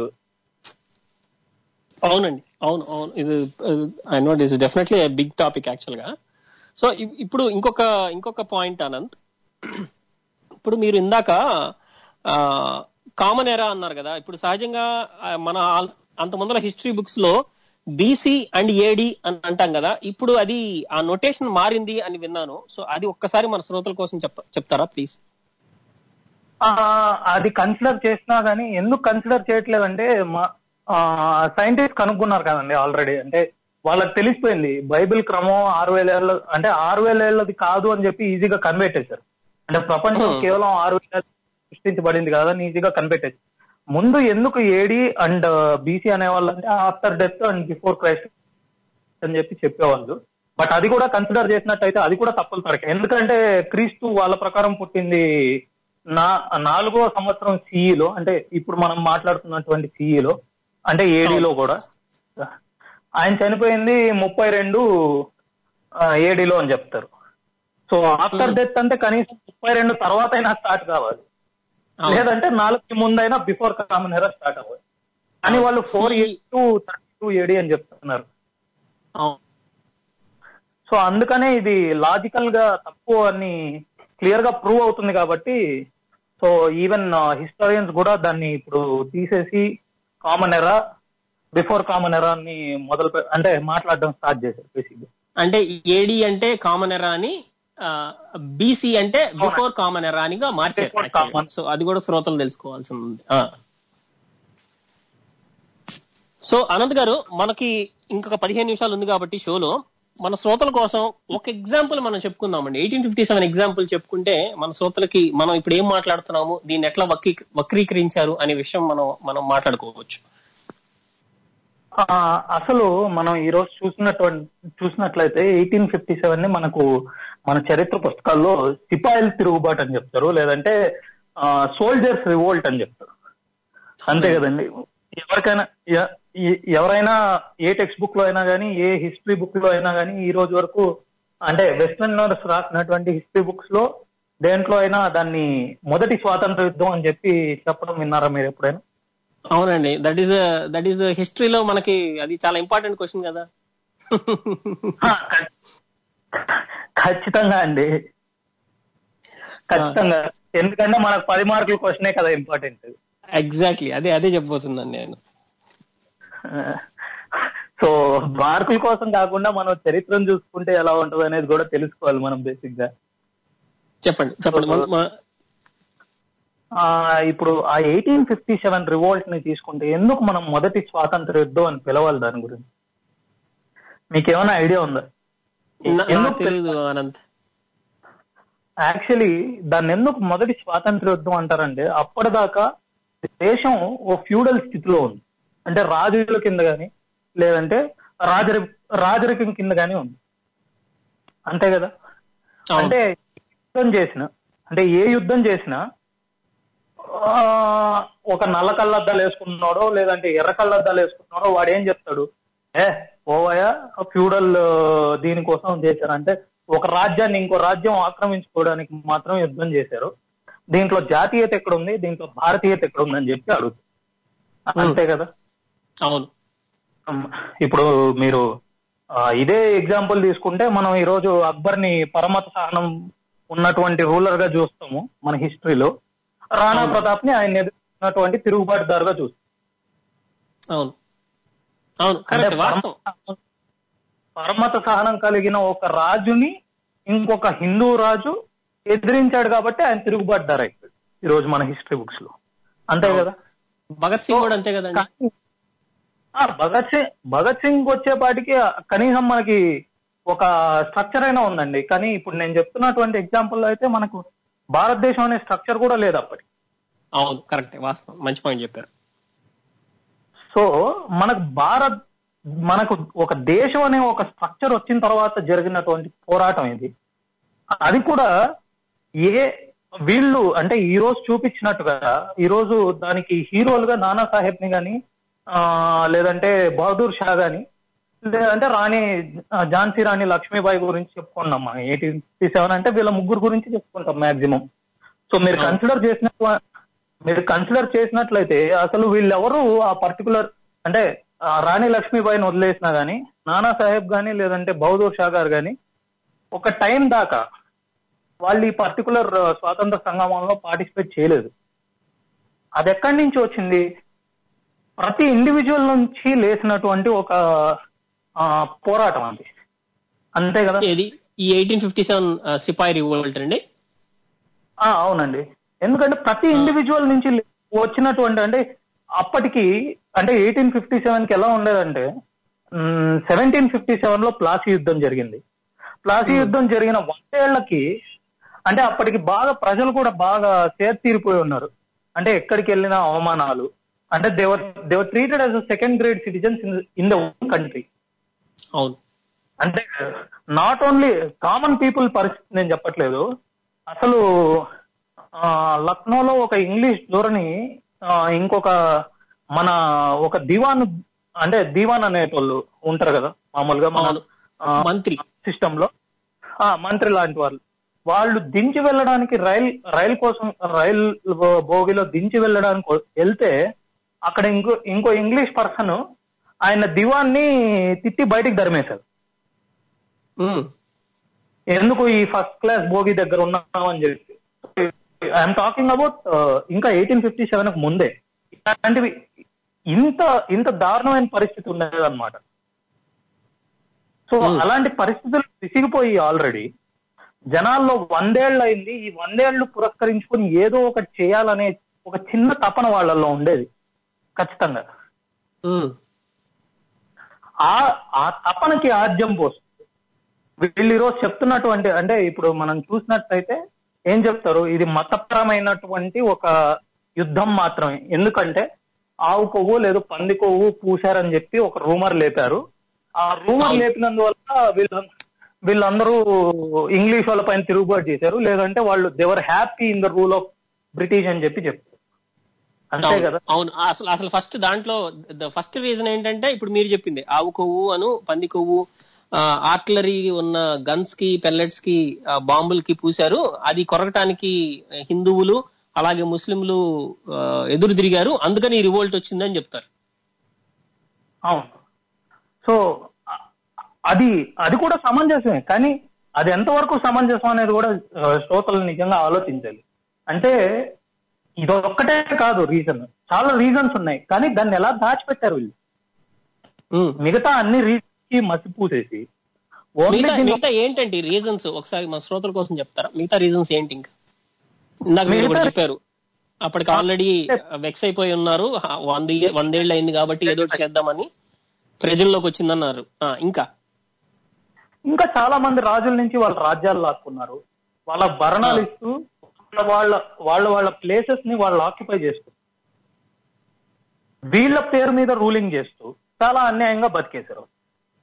అవునండి అవును అవును ఇది I know this definitely big topic actual గా సో ఇప్పుడు ఇంకొక ఇంకొక పాయింట్ అనంత్ ఇప్పుడు మీరు ఇందాక కామన్ ఎరా అన్నారు కదా ఇప్పుడు సహజంగా ఆ, మన ఆల్- అంత ముందర హిస్టరీ బుక్స్ లో బీసీ అండ్ ఏడి అని అంటాం కదా ఇప్పుడు అది ఆ నొటేషన్ మారింది అని విన్నాను సో అది ఒక్కసారి మన శ్రోతల కోసం చెప్ చెప్తారా ప్లీజ్ ఆ, అది కన్సిడర్ చేసినా గానీ ఎందుకు కన్సిడర్ చేయట్లేదంటే మా సైంటిస్ట్ కనుక్కున్నారు కదండి ఆల్రెడీ అంటే వాళ్ళకి తెలిసిపోయింది బైబిల్ క్రమం ఆరు వేల ఏళ్ళ అంటే ఆరు వేల ఏళ్ళది కాదు అని చెప్పి ఈజీగా కనిపెట్టేశారు అంటే ప్రపంచం Hmm. కేవలం ఆరు వేల సృష్టించబడింది కాదని ఈజీగా కనిపెట్టేశారు ముందు ఎందుకు ఏడి అండ్ బీసీ అనేవాళ్ళు అంటే after death and before Christ అని చెప్పి చెప్పేవాళ్ళు బట్ అది కూడా కన్సిడర్ చేసినట్టయితే అది కూడా తప్పులు తరక ఎందుకంటే క్రీస్తు వాళ్ళ ప్రకారం పుట్టింది నా నాలుగో సంవత్సరం సిఈలో అంటే ఇప్పుడు మనం మాట్లాడుతున్నటువంటి సిఈలో అంటే ఏడీలో కూడా ఆయన చనిపోయింది ముప్పై రెండు ఏడీలో అని చెప్తారు సో ఆఫ్టర్ డెత్ అంటే కనీసం ముప్పై రెండు తర్వాత అయినా స్టార్ట్ కావాలి అవును. లేదంటే నాలుగు ముందైనా బిఫోర్ కామన్ ఎరా స్టార్ట్ అవ్వాలి కానీ వాళ్ళు four CE. Eight to thirty two AD అని చెప్తున్నారు అవును సో అందుకనే ఇది లాజికల్ గా తప్పు అని క్లియర్ గా ప్రూవ్ అవుతుంది కాబట్టి సో ఈవెన్ హిస్టారియన్స్ కూడా దాన్ని ఇప్పుడు తీసేసి కామన్ ఎరా బిఫోర్ కామన్ ఎరా అని మొదలు పె- అంటే మాట్లాడడం స్టార్ట్ చేశారు బేసిక్ అంటే ఏడి అంటే కామన్ ఎరా అని బీసీ అంటే బిఫోర్ కామన్ ఎరా అనిగా Before మార్చారు common. సో అది కూడా శ్రోతలు తెలుసుకోవాల్సి ఉంది ఆ. సో అనంత్ గారు మనకి ఇంకొక పదిహేను నిమిషాలు ఉంది కాబట్టి షోలో మన శ్రోతల కోసం ఒక ఎగ్జాంపుల్ మనం చెప్పుకుందామండి ఎయిటీన్ ఫిఫ్టీ సెవెన్ ఎగ్జాంపుల్ చెప్పుకుంటే మన శ్రోతలకి మనం ఇప్పుడు ఏం మాట్లాడుతున్నాము దీన్ని ఎట్లా వక్రీ వక్రీకరించారు అనే విషయం మనం మనం మాట్లాడుకోవచ్చు ఆ, అసలు మనం ఈ రోజు చూసినటువంటి చూసినట్లయితే ఎయిటీన్ ఫిఫ్టీ సెవెన్ ని మనకు మన చరిత్ర పుస్తకాల్లో సిపాయిల తిరుగుబాటు అని చెప్తారు లేదంటే సోల్జర్స్ రివోల్ట్ అని చెప్తారు అంతే కదండి ఎవరికైనా ఎ- ఎ- ఎవరైనా ఏ టెక్స్ట్ బుక్ లో అయినా కానీ ఏ హిస్టరీ బుక్ లో అయినా కానీ ఈ రోజు వరకు అంటే వెస్టర్నర్స్ రాసినటువంటి హిస్టరీ బుక్స్ లో దేంట్లో అయినా దాన్ని మొదటి స్వాతంత్ర యుద్ధం అని చెప్పి చెప్పడం విన్నారా మీరు ఎప్పుడైనా అవునండి దట్ ఈస్ దట్ ఈస్ హిస్టరీలో మనకి అది చాలా ఇంపార్టెంట్ క్వశ్చన్ కదా ఆ, ఖ- ఖచ్చితంగా అండి ఖచ్చితంగా ఎందుకంటే మనకు పది మార్కుల క్వశ్చనే కదా ఇంపార్టెంట్ ఎగ్జాక్ట్లీ అదే అదే చెప్పబోతున్నాను నేను సో మార్కుల కోసం కాకుండా మనం చరిత్రను చూసుకుంటే ఎలా ఉంటది అనేది కూడా తెలుసుకోవాలి మనం బేసిక్ గా చెప్పండి చెప్పండి మన- మన- ఆ ఇప్పుడు ఆ ఎయిటీన్ ఫిఫ్టీ సెవెన్ రివోల్ట్ ని తీసుకుంటే ఎందుకు మనం మొదటి స్వాతంత్ర యుద్ధం అని పిలవాలి దాని గురించి మీకేమైనా ఐడియా ఉందా నా- నాకు ఎందుకు తెలీదు అనంత్ యాక్చువల్లీ దాన్ని ఎందుకు మొదటి స్వాతంత్ర యుద్ధం అంటారంటే అప్పటిదాకా దేశం ఓ ఫ్యూడల్ స్థితిలో ఉంది అంటే రాజుల కింద గాని లేదంటే రాజరి రాజరికం కిందగానే ఉంది అంతే కదా అవును. అంటే యుద్ధం చేసిన అంటే ఏ యుద్ధం చేసినా ఆ, ఒక నల్ల కళ్ళద్దాలు వేసుకున్నాడో లేదంటే ఎర్ర కళ్ళద్దాలు వేసుకున్నాడో వాడు ఏం చెప్తాడు ఏ ఓవయ్య ఫ్యూడల్ దీనికోసం చేశారు అంటే ఒక రాజ్యాన్ని ఇంకో రాజ్యం ఆక్రమించుకోవడానికి మాత్రం యుద్ధం చేశారు దీంట్లో జాతీయత ఎక్కడ ఉంది దీంట్లో భారతీయత ఎక్కడ ఉందని చెప్పి అడుగుతారు అంతే కదా అవును ఉమ్, ఇప్పుడు మీరు ఆ, ఇదే ఎగ్జాంపుల్ తీసుకుంటే మనం ఈ రోజు అక్బర్ ని పరమత సహనం ఉన్నటువంటి రూలర్ గా చూస్తాము మన హిస్టరీలో రాణా అవును. ప్రతాప్ ని ఆయన ఎదుర్కొన్నటువంటి తిరుగుబాటుదారుగా చూస్తాం అవును అవును అంటే కరెక్ట్ వాస్తవం పరమ- పరమత సహనం కలిగిన ఒక రాజుని ఇంకొక హిందూ రాజు ఎదిరించాడు కాబట్టి ఆయన తిరుగుబాటుదారు అయిపోయాడు ఈ రోజు మన హిస్టరీ బుక్స్ లో అంతే కదా భగత్ సింగ్ కూడా అంతే కదండి కానీ ఆ, భగత్ సింగ్ భగత్ సింగ్ వచ్చేపాటికి కనీసం మనకి ఒక స్ట్రక్చర్ అయినా ఉందండి కానీ ఇప్పుడు నేను చెప్తున్నటువంటి ఎగ్జాంపుల్ అయితే మనకు భారతదేశం అనే స్ట్రక్చర్ కూడా లేదు అప్పటి అవును కరెక్ట్ వాస్తవం మంచి పాయింట్ చెప్పారు సో మనకు భారత్ మనకు ఒక దేశం అనే ఒక స్ట్రక్చర్ వచ్చిన తర్వాత జరిగినటువంటి పోరాటం ఇది అది కూడా ఏ వీళ్ళు అంటే ఈ రోజు చూపించినట్టుగా ఈ రోజు దానికి హీరోలుగా నానా సాహెబ్ ని గాని ఆ, లేదంటే బహదూర్ షా గాని లేదంటే రాణి ఆ, ఝాన్సీ రాణి లక్ష్మీబాయి గురించి చెప్పుకున్నాం మనం ఎయిటీన్ ఫిఫ్టీ సెవెన్ అంటే వీళ్ళ ముగ్గురు గురించి చెప్పుకుంటాం మాక్సిమం సో మీరు కన్సిడర్ చేసినట్టు మీరు కన్సిడర్ చేసినట్లయితే అసలు వీళ్ళెవరు ఆ పర్టికులర్ అంటే ఆ రాణి లక్ష్మీబాయిని వదిలేసినా గానీ నానా సాహెబ్ గాని లేదంటే బహదూర్ షా గారు గాని ఒక టైం దాకా వాళ్ళు ఈ పర్టికులర్ స్వాతంత్ర సంగ్రామంలో పార్టిసిపేట్ చేయలేదు అది ఎక్కడి నుంచి వచ్చింది ప్రతి ఇండివిజువల్ నుంచి లేచినటువంటి ఒక ఆ, పోరాటం అది అంతే కదా ఏది ఈ eighteen fifty seven sepoy revolt అండి ఆ, అవునండి ఎందుకంటే ప్రతి ఇండివిజువల్ నుంచి వచ్చినటువంటి అంటే అప్పటికి అంటే ఎయిటీన్ ఫిఫ్టీ సెవెన్ కి ఎలా ఉండేదంటే సెవెంటీన్ ఫిఫ్టీ సెవెన్ లో ప్లాసీ యుద్ధం జరిగింది ప్లాసీ యుద్ధం జరిగిన వందేళ్లకి అంటే అప్పటికి బాగా ప్రజలు కూడా బాగా సేర్ తీరిపోయి ఉన్నారు అంటే ఎక్కడికి వెళ్ళిన అవమానాలు అంటే they were they were treated as second grade citizens in the country అవును అంటే నాట్ ఓన్లీ కామన్ పీపుల్ పరిస్థితి నేను చెప్పట్లేదు అసలు ఆ, లక్నోలో ఒక ఇంగ్లీష్ ధోరణి ఆ, ఇంకొక మన ఒక దివాన్ అంటే దివాన్ అనేటోళ్ళు ఉంటారు కదా మామూలుగా మన అవును. మంత్రి సిస్టమ్ లో ఆ మంత్రి లాంటి వాళ్ళు వాళ్ళు దించి వెళ్ళడానికి రైల్ రైల్ కోసం రైల్ బో- బోగిలో దించి వెళ్ళడానికి వెళ్తే అక్కడ ఇంకో ఇంకో ఇంగ్లీష్ పర్సన్ ఆయన దివాన్ని తిట్టి బయటికి ధర్మేశారు ఉమ్, ఎందుకు ఈ ఫస్ట్ క్లాస్ భోగి దగ్గర ఉన్నాం అని చెప్పి ఐఎమ్ టాకింగ్ అబౌట్ ఇంకా ఎయిటీన్ ఫిఫ్టీ సెవెన్ ముందే ఇలాంటివి ఇంత ఇంత దారుణమైన పరిస్థితి ఉండేది అనమాట సో అలాంటి పరిస్థితులు విసిగిపోయి ఆల్రెడీ జనాల్లో వందేళ్ళు అయింది ఈ వందేళ్లు పురస్కరించుకొని ఏదో ఒకటి చేయాలనే ఒక చిన్న తపన వాళ్ళల్లో ఉండేది ఖచ్చితంగా ఉమ్, ఆ ఆ తపనకి ఆద్యం పోస్తుంది వీళ్ళు ఈరోజు చెప్తున్నటువంటి అంటే ఇప్పుడు మనం చూసినట్టయితే ఏం చెప్తారు ఇది మతపరమైనటువంటి ఒక యుద్ధం మాత్రమే ఎందుకంటే ఆవు కొవ్వు లేదు పంది కొవ్వు పూశారని చెప్పి ఒక రూమర్ లేపారు ఆ రూమర్ లేపినందువల్ల వీళ్ళ వీళ్ళందరూ ఇంగ్లీష్ వాళ్ళ పైన తిరుగుబాటు చేశారు లేదంటే వాళ్ళు they were happy in the rule of British అని చెప్పి చెప్తారు అంతే అవును, కదా అవును అసలు అసలు ఫస్ట్ దాంట్లో ఫస్ట్ రీజన్ ఏంటంటే ఇప్పుడు మీరు చెప్పింది ఆవు కొవ్వు అను పంది కొవ్వు ఆర్టిలరీ ఉన్న గన్స్ కి పెల్లెట్స్ కి ఆ, బాంబులకి పూశారు అది కొరగటానికి హిందువులు అలాగే ముస్లింలు ఆ, ఎదురు తిరిగారు అందుకని రివోల్ట్ వచ్చిందని చెప్తారు అవును సో అ- అది అది కూడా సమంజసమే కానీ అది ఎంతవరకు సమంజసం అనేది కూడా ఆ, శ్రోతలు నిజంగా ఆలోచించాలి అంటే ఇదొక్కటే కాదు రీజన్ చాలా రీజన్స్ ఉన్నాయి కానీ దాన్ని ఎలా దాచిపెట్టారు వీళ్ళు ఉమ్. మిగతా అన్ని రీజన్స్ కి మసి పూసేసి ఓన్లీ మిగతా దీన్ని మిగతా ఏంటంటి రీజన్స్ ఒకసారి మా శ్రోతల కోసం చెప్తారా మిగతా రీజన్స్ ఏంటి ఇంకా ఇందాక మీరు మిగతా- కూడా చెప్పారు అప్పటికి ఆల్రెడీ వెక్స్ అయిపోయి ఉన్నారు ఆ, వంద ఇయ- వందేళ్ళు అయింది కాబట్టి ఏదో ఒకటి చేద్దామని ప్రజల్లోకి వచ్చిందన్నారు ఆ, ఇంకా ఇంకా చాలా మంది రాజుల నుంచి వాళ్ళ రాజ్యాలు లాక్కున్నారు వాళ్ళ భరణాలు ఇస్తూ వాళ్ళ వాళ్ళ వాళ్ళ వాళ్ళ ప్లేసెస్ ని వాళ్ళు ఆక్యుపై చేస్తూ వీళ్ళ పేరు మీద రూలింగ్ చేస్తూ చాలా అన్యాయంగా బతికేశారు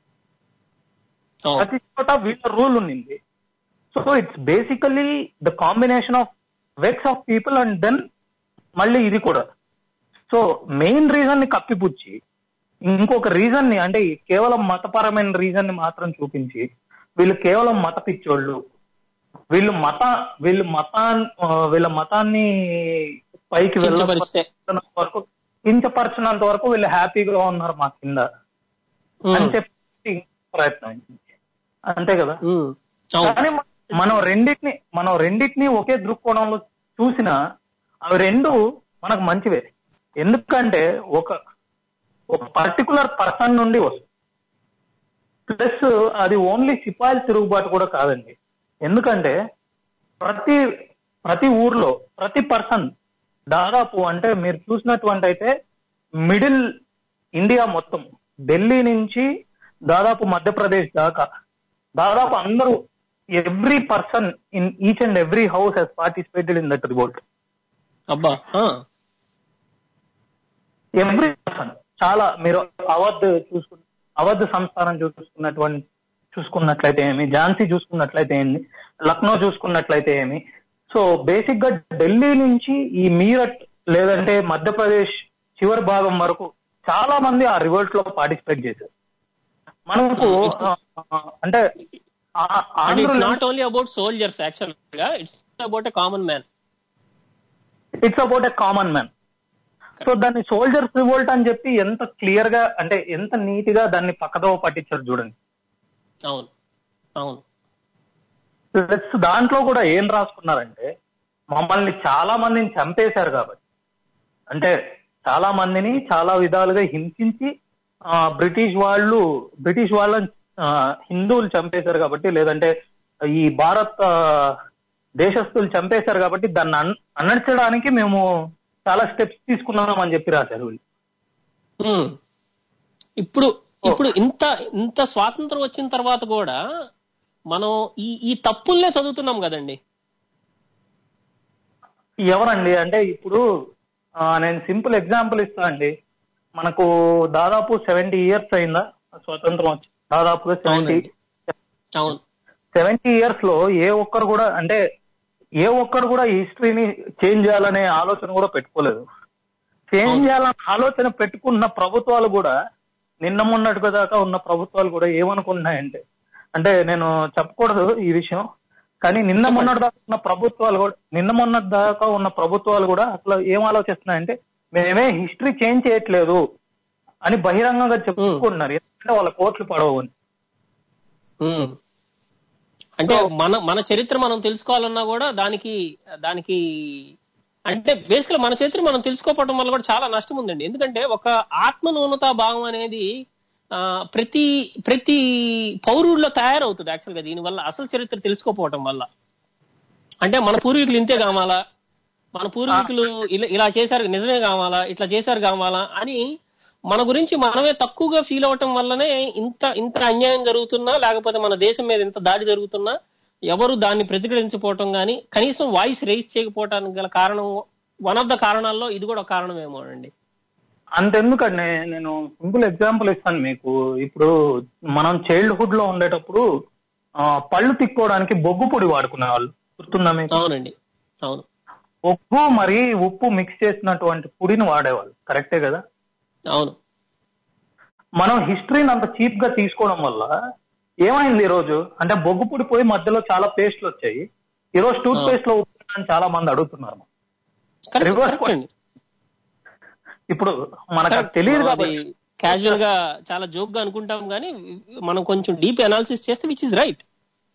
అవును. ప్రతి చోట వీళ్ళ రూల్ ఉన్నింది so it's basically the combination of vex of people and then మళ్ళీ ఇది కూడా సో మెయిన్ రీజన్ ని కప్పిపుచ్చి ఇంకొక రీజన్ ని అంటే కేవలం మతపరమైన రీజన్ ని మాత్రం చూపించి వీళ్ళు కేవలం మత పిచ్చోళ్ళు వీళ్ళు మత వీళ్ళు మతాన్ ఆ, వీళ్ళ మతాన్ని పైకి కించపరిస్తే. వెళ్ళినంత వరకు కించపరచినంత వరకు వీళ్ళు హ్యాపీగా ఉన్నారు మా కింద అని ఉమ్, చెప్పి ప్రయత్నం అంతే కదా ఉమ్, అవును కానీ మ- మనం రెండింటిని మనం రెండింటిని ఒకే దృక్కోణంలో చూసినా అవి రెండు మనకు మంచివే ఎందుకంటే ఒక ఒక పర్టికులర్ పర్సన్ నుండి వస్తుంది ప్లస్ అది ఓన్లీ సిపాయిల తిరుగుబాటు కూడా కాదండి ఎందుకంటే ప్రతి ప్రతి ఊర్లో ప్రతి పర్సన్ దాదాపు అంటే మీరు చూసినటువంటి అయితే మిడిల్ ఇండియా మొత్తం ఢిల్లీ నుంచి దాదాపు మధ్యప్రదేశ్ దాకా దాదాపు అందరూ every person in each and every house has participated in that revolt అబ్బా ఆ, ఎవ్రీ పర్సన్ చాలా మీరు అవధ్ చూసుకు అవధ్ సంస్థానం చూసుకున్నటువంటి చూసుకున్నట్లయితే ఏమి ఝాన్సీ చూసుకున్నట్లయితే ఏమి లక్నో చూసుకున్నట్లయితే ఏమి సో బేసిక్ గా ఢిల్లీ నుంచి ఈ మీరట్ లేదంటే మధ్యప్రదేశ్ చివరి భాగం వరకు చాలా మంది ఆ రివోల్ట్ లో పార్టిసిపేట్ చేశారు మనకు ఆ, ఆ, అంటే ఆ- అండ్ ఇట్స్ ఆంధ్రులు not only about soldiers actual గా it's about a common man it's about a common man so దాన్ని సోల్జర్స్ రివోల్ట్ అని చెప్పి ఎంత క్లియర్ గా అంటే ఎంత నీట్ గా దాన్ని పక్కదోవ పట్టించారు చూడండి అవును అవును ప్లస్ దాంట్లో కూడా ఏం రాసుకున్నారంటే మమ్మల్ని చాలా మందిని చంపేశారు కాబట్టి అంటే చాలా మందిని చాలా విధాలుగా హింసించి ఆ, బ్రిటిష్ వాళ్ళు బ్రిటిష్ వాళ్ళని ఆ, హిందువులు చంపేశారు కాబట్టి లేదంటే ఈ భారత్ ఆ, దేశస్తులు చంపేశారు కాబట్టి దాన్ని అన్- అణర్చడానికి మేము చాలా స్టెప్స్ తీసుకున్నాం అని చెప్పి రాశారు వీళ్ళు ఉమ్. ఇప్పుడు ఇప్పుడు ఇంత ఇంత స్వాతంత్రం వచ్చిన తర్వాత కూడా మనం ఈ ఈ తప్పుల్నే చదువుతున్నాం కదండి ఎవరండి అంటే ఇప్పుడు ఆ, నేను సింపుల్ ఎగ్జాంపుల్ ఇస్తా అండి మనకు దాదాపు సెవెంటీ ఇయర్స్ అయిందా స్వతంత్రం వచ్చి దాదాపుగా సెవెంటీ అవునండి. అవును సెవెంటీ ఇయర్స్ లో ఏ ఒక్కరు కూడా అంటే ఏ ఒక్కరు కూడా హిస్టరీని చేంజ్ చేయాలనే ఆలోచన కూడా పెట్టుకోలేదు చేంజ్ అవును. చేయాలనే ఆలోచన పెట్టుకున్న ప్రభుత్వాలు కూడా నిన్న మొన్నటిగా దాకా ఉన్న ప్రభుత్వాలు కూడా ఏమనుకుంటున్నాయంటే అంటే నేను చెప్పకూడదు ఈ విషయం కానీ నిన్న మొన్నటి దాకా ఉన్న ప్రభుత్వాలు కూడా నిన్న మొన్నటి దాకా ఉన్న ప్రభుత్వాలు కూడా అసలు ఏం ఆలోచిస్తున్నాయంటే మేమే హిస్టరీ చేంజ్ చేయట్లేదు అని బహిరంగంగా చెప్పుకుంటున్నారు ఎందుకంటే వాళ్ళ కోట్లు పడవు అని ఉమ్. అంటే మన మన చరిత్ర మనం తెలుసుకోవాలన్నా కూడా దానికి దానికి అంటే బేసికల్ మన చరిత్ర మనం తెలుసుకోకపోవడం వల్ల కూడా చాలా నష్టం ఉందండి ఎందుకంటే ఒక ఆత్మ న్యూనతా భావం అనేది ఆ, ప్రతి ప్రతి పౌరుడిలో తయారవుతుంది యాక్చువల్ గా దీనివల్ల అసలు చరిత్ర తెలుసుకోకపోవటం వల్ల అంటే మన పూర్వీకులు ఇంతే కావాలా మన పూర్వీకులు ఇలా ఇలా చేశారు నిజమే కావాలా ఇట్లా చేశారు కావాలా అని మన గురించి మనమే తక్కువగా ఫీల్ అవటం వల్లనే ఇంత ఇంత అన్యాయం జరుగుతున్నా లేకపోతే మన దేశం మీద ఇంత దాడి జరుగుతున్నా ఎవరు దాన్ని ప్రతిఘటించకపోవటం కానీ కనీసం వాయిస్ రైజ్ చేయకపోవటానికి గల కారణం వన్ ఆఫ్ ద కారణాల్లో ఇది కూడా ఒక కారణమేమో అండి అంతెందుకండి నేను సింపుల్ ఎగ్జాంపుల్ ఇస్తాను మీకు ఇప్పుడు మనం చైల్డ్హుడ్ లో ఉండేటప్పుడు ఆ, పళ్ళు తిక్కోవడానికి బొగ్గు పొడి వాడుకునే వాళ్ళు గుర్తుందా మీకు అవునండి అవును బొగ్గు మరి ఉప్పు మిక్స్ చేసినటువంటి పొడిని వాడేవాళ్ళు కరెక్టే కదా అవును మనం హిస్టరీని అంత చీప్ గా తీసుకోవడం వల్ల ఏమైంది ఈ రోజు అంటే బొగ్గు పొడి పోయి మధ్యలో చాలా పేస్ట్లు వచ్చాయి ఈ రోజు టూత్ పేస్ట్ లో ఉప్పు అని చాలా మంది అడుగుతున్నారు కరెక్ట్ Reverse కరెక్ట్ అండి ఇప్పుడు మనకు అది తెలియదు మనం అది కాబట్టి క్యాజువల్ గా చాలా జోక్ గా అనుకుంటాం కానీ మనం కొంచెం డీప్ అనాలిసిస్ చేస్తే విచ్ ఇస్ రైట్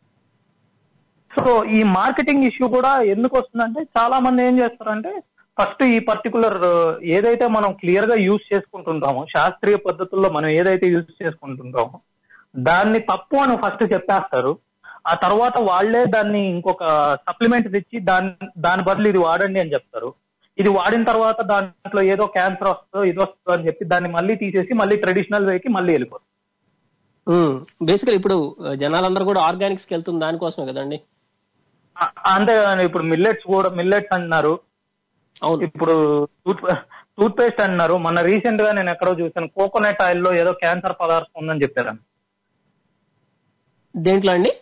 సో ఈ మార్కెటింగ్ ఇష్యూ కూడా ఎందుకు వస్తుందంటే చాలా మంది ఏం చేస్తారంటే ఫస్ట్ ఈ పర్టికులర్ ఏదైతే మనం క్లియర్ గా యూజ్ చేసుకుంటుంటామో శాస్త్రీయ పద్ధతుల్లో మనం ఏదైతే యూజ్ చేసుకుంటుంటామో దాన్ని తప్పు అని ఫస్ట్ చెప్పేస్తారు ఆ తర్వాత వాళ్ళే దాన్ని ఇంకొక సప్లిమెంట్ తెచ్చి దాని దాని బదులు ఇది వాడండి అని చెప్తారు ఇది వాడిన తర్వాత దాంట్లో ఏదో క్యాన్సర్ వస్తుందో ఇది వస్తుందో అని చెప్పి దాన్ని మళ్ళీ తీసేసి మళ్ళీ ట్రెడిషనల్ వేకి మళ్ళీ వెళ్ళిపోతారు బేసికల్ ఇప్పుడు జనాలందరూ కూడా ఆర్గానిక్స్ కి వెళ్తుంది దానికోసమే కదండి ఆ- అంతేగాని ఇప్పుడు మిల్లెట్స్ కూడా మిల్లెట్స్ అంటున్నారు అవును ఇప్పుడు టూత్ టూత్ పేస్ట్ అంటున్నారు మొన్న రీసెంట్ గా నేను ఎక్కడో చూసాను కోకోనట్ ఆయిల్ లో ఏదో క్యాన్సర్ పదార్థం ఉందని చెప్పారు దేంట్లో అండి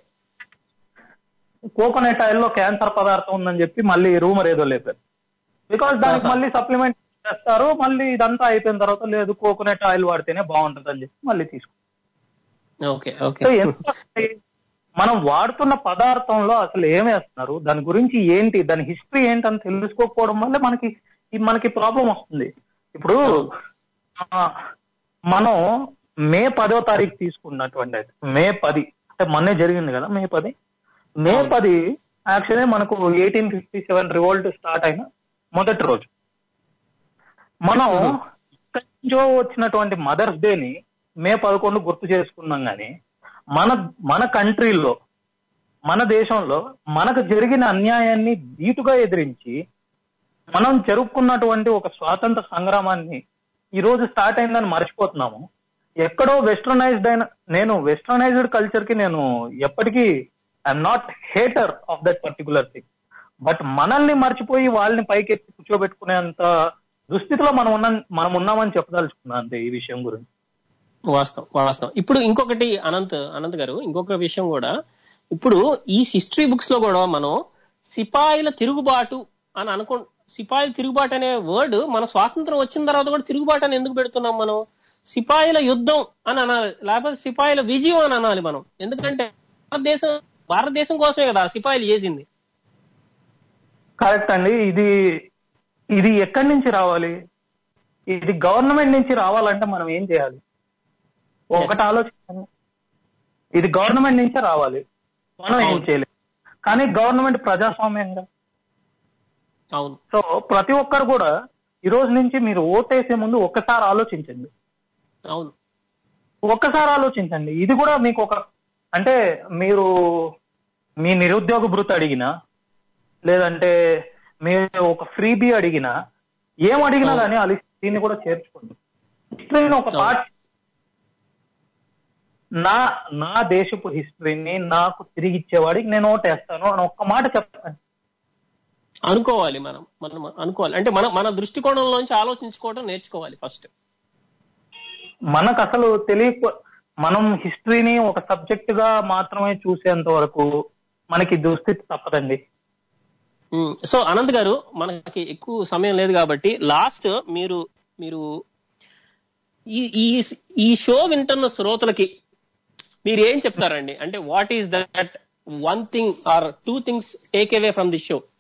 కోకోనట్ ఆయిల్ లో క్యాన్సర్ పదార్థం ఉందని చెప్పి మళ్ళీ రూమర్ ఏదో లేపారు బికాస్ దానికి ఆహా. మళ్ళీ సప్లిమెంట్ చేస్తారు మళ్ళీ ఇదంతా అయిపోయిన తర్వాత లేదు కోకోనట్ ఆయిల్ వాడితేనే బాగుంటుంది అని చెప్పి మళ్ళీ తీసుకుంటారు ఓకే ఓకే సో ఎంత మనం వాడుతున్న పదార్థంలో అసలు ఏం వేస్తున్నారు దాని గురించి ఏంటి దాని హిస్టరీ ఏంటి అని తెలుసుకోకపోవడం వల్ల మనకి ఈ- మనకి ప్రాబ్లం వస్తుంది ఇప్పుడు ఆ, మనం మే పదో తారీఖు తీసుకున్నటువంటి అయితే, మే పది అంటే మొన్నే జరిగింది కదా మే పది మే పది యాక్చువల్లీ మనకు eighteen fifty seven revolt start అయిన మొదటి రోజు మనం ఇక్కడి నుంచో వచ్చినటువంటి మదర్స్ డేని మే పదకొండు గుర్తు చేసుకున్నాం కానీ మన మన కంట్రీలో మన దేశంలో మనకు జరిగిన అన్యాయాన్ని ధీటుగా ఎదిరించి మనం జరుపుకున్నటువంటి ఒక స్వాతంత్ర సంగ్రామాన్ని ఈ రోజు స్టార్ట్ అయిందని మర్చిపోతున్నాము ఎక్కడో వెస్టర్నైజ్డ్ అయిన నేను వెస్టర్నైజ్డ్ కల్చర్ కి నేను ఎప్పటికీ I'm not hater of that particular thing but మనల్ని మర్చిపోయి వాళ్ళని పైకెత్తి కూర్చోబెట్టుకునేంత దుస్థితిలో మనం ఉన్న మనం ఉన్నామని చెప్పదలుచుకున్నాను అంతే ఈ విషయం గురించి వాస్తవం వాస్తవం ఇప్పుడు ఇంకొకటి అనంత్ అనంత్ గారు ఇంకొక విషయం కూడా ఇప్పుడు ఈ హిస్టరీ బుక్స్ లో కూడా మనం సిపాయిల తిరుగుబాటు అని అనుకో సిపాయిల తిరుగుబాటు అనే వర్డ్ మన స్వాతంత్రం వచ్చిన తర్వాత కూడా తిరుగుబాటు అని ఎందుకు పెడుతున్నాం మనం సిపాయిల యుద్ధం అని అనాలి లేకపోతే సిపాయిల విజయం అని అనాలి మనం ఎందుకంటే భారతదేశం భారతదేశం కోసమే కదా ఆ సిపాయిలు చేసింది కరెక్ట్ అండి ఇది ఇది ఎక్కడి నుంచి రావాలి ఇది గవర్నమెంట్ నుంచి రావాలంటే మనం ఏం చేయాలి ఒకటి ఆలోచించండి ఇది గవర్నమెంట్ నుంచే రావాలి మనం ఏం చేయలేం కానీ గవర్నమెంట్ ప్రజాస్వామ్యంగా అవును సో ప్రతి ఒక్కరు కూడా ఈ రోజు నుంచి మీరు ఓటేసే ముందు ఒక్కసారి ఆలోచించండి అవును ఒక్కసారి ఆలోచించండి ఇది కూడా మీకు ఒక అంటే మీరు మీ నిరుద్యోగ భృతి అడిగినా లేదంటే మీరు ఒక ఫ్రీ బీ అడిగినా ఏం అడిగినా కానీ అది దీన్ని కూడా చేర్చుకోండి హిస్టరీని ఒక పార్ట్ నా నా దేశపు హిస్టరీని నాకు తిరిగి ఇచ్చేవాడికి నేను ఓటేస్తాను అని ఒక్క మాట చెప్తాను అనుకోవాలి మనం మనం అనుకోవాలి అంటే మనం మన దృష్టికోణంలోంచి ఆలోచించుకోవడం నేర్చుకోవాలి ఫస్ట్ మనకు అసలు తెలియక మనం హిస్టరీని ఒక సబ్జెక్ట్ గా మాత్రమే చూసేంత వరకు మనకి దుస్థితి తప్పదండి ఉమ్, సో అనంత్ గారు మనకి ఎక్కువ సమయం లేదు కాబట్టి లాస్ట్ మీరు మీరు ఈ ఈ ఈ షో వింటున్న శ్రోతలకి మీరు ఏం చెప్తారండి అంటే what is that one thing or two things take away from the show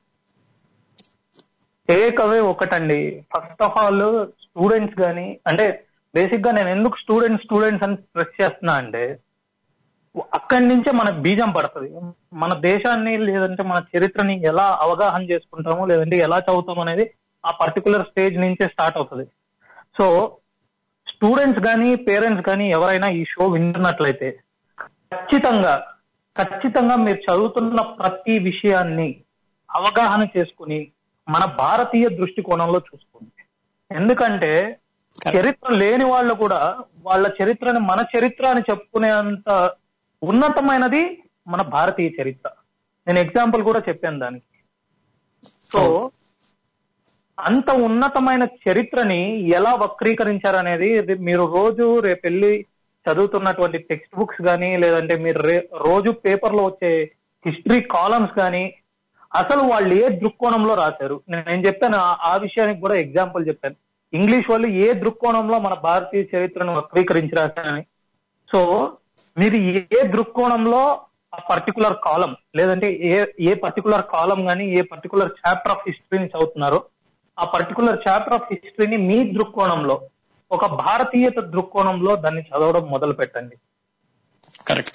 take away ఒకటండి ఫస్ట్ ఆఫ్ ఆల్ స్టూడెంట్స్ గాని అంటే బేసిక్ గా నేను ఎందుకు స్టూడెంట్స్ స్టూడెంట్స్ అని స్ట్రెస్ చేస్తున్నా అంటే అక్కడి నుంచే మనకు బీజం పడుతుంది మన దేశాన్ని లేదంటే మన చరిత్రని ఎలా అవగాహన చేసుకుంటామో లేదంటే ఎలా చదువుతాం అనేది ఆ పర్టికులర్ స్టేజ్ నుంచే స్టార్ట్ అవుతుంది సో స్టూడెంట్స్ కానీ పేరెంట్స్ కానీ ఎవరైనా ఈ షో వింటున్నట్లయితే ఖచ్చితంగా ఖచ్చితంగా మీరు చదువుతున్న ప్రతి విషయాన్ని అవగాహన చేసుకుని మన భారతీయ దృష్టికోణంలో చూసుకోండి ఎందుకంటే చరిత్ర లేని వాళ్ళు కూడా వాళ్ళ చరిత్రని మన చరిత్ర అని చెప్పుకునేంత ఉన్నతమైనది మన భారతీయ చరిత్ర నేను ఎగ్జాంపుల్ కూడా చెప్పాను దానికి సో అంత ఉన్నతమైన చరిత్రని ఎలా వక్రీకరించారనేది ఇది మీరు రోజు రేపు వెళ్ళి చదువుతున్నటువంటి టెక్స్ట్ బుక్స్ కానీ లేదంటే మీరు రే- రోజు పేపర్ లో వచ్చే హిస్టరీ కాలమ్స్ కానీ అసలు వాళ్ళు ఏ దృక్కోణంలో రాశారు నేను నేను చెప్పాను ఆ- ఆ విషయానికి కూడా ఎగ్జాంపుల్ చెప్పాను ఇంగ్లీష్ వాళ్ళు ఏ దృక్కోణంలో మన భారతీయ చరిత్రను వక్రీకరించి రాశారని సో మీరు ఏ దృక్కోణంలో ఆ పర్టికులర్ కాలం లేదంటే ఏ ఏ పర్టికులర్ కాలం కానీ ఏ పర్టికులర్ చాప్టర్ ఆఫ్ హిస్టరీని చదువుతున్నారో ఆ పర్టికులర్ చాప్టర్ ఆఫ్ హిస్టరీని మీ దృక్కోణంలో ఒక భారతీయత దృక్కోణంలో దాన్ని చదవడం మొదలు పెట్టండి కరెక్ట్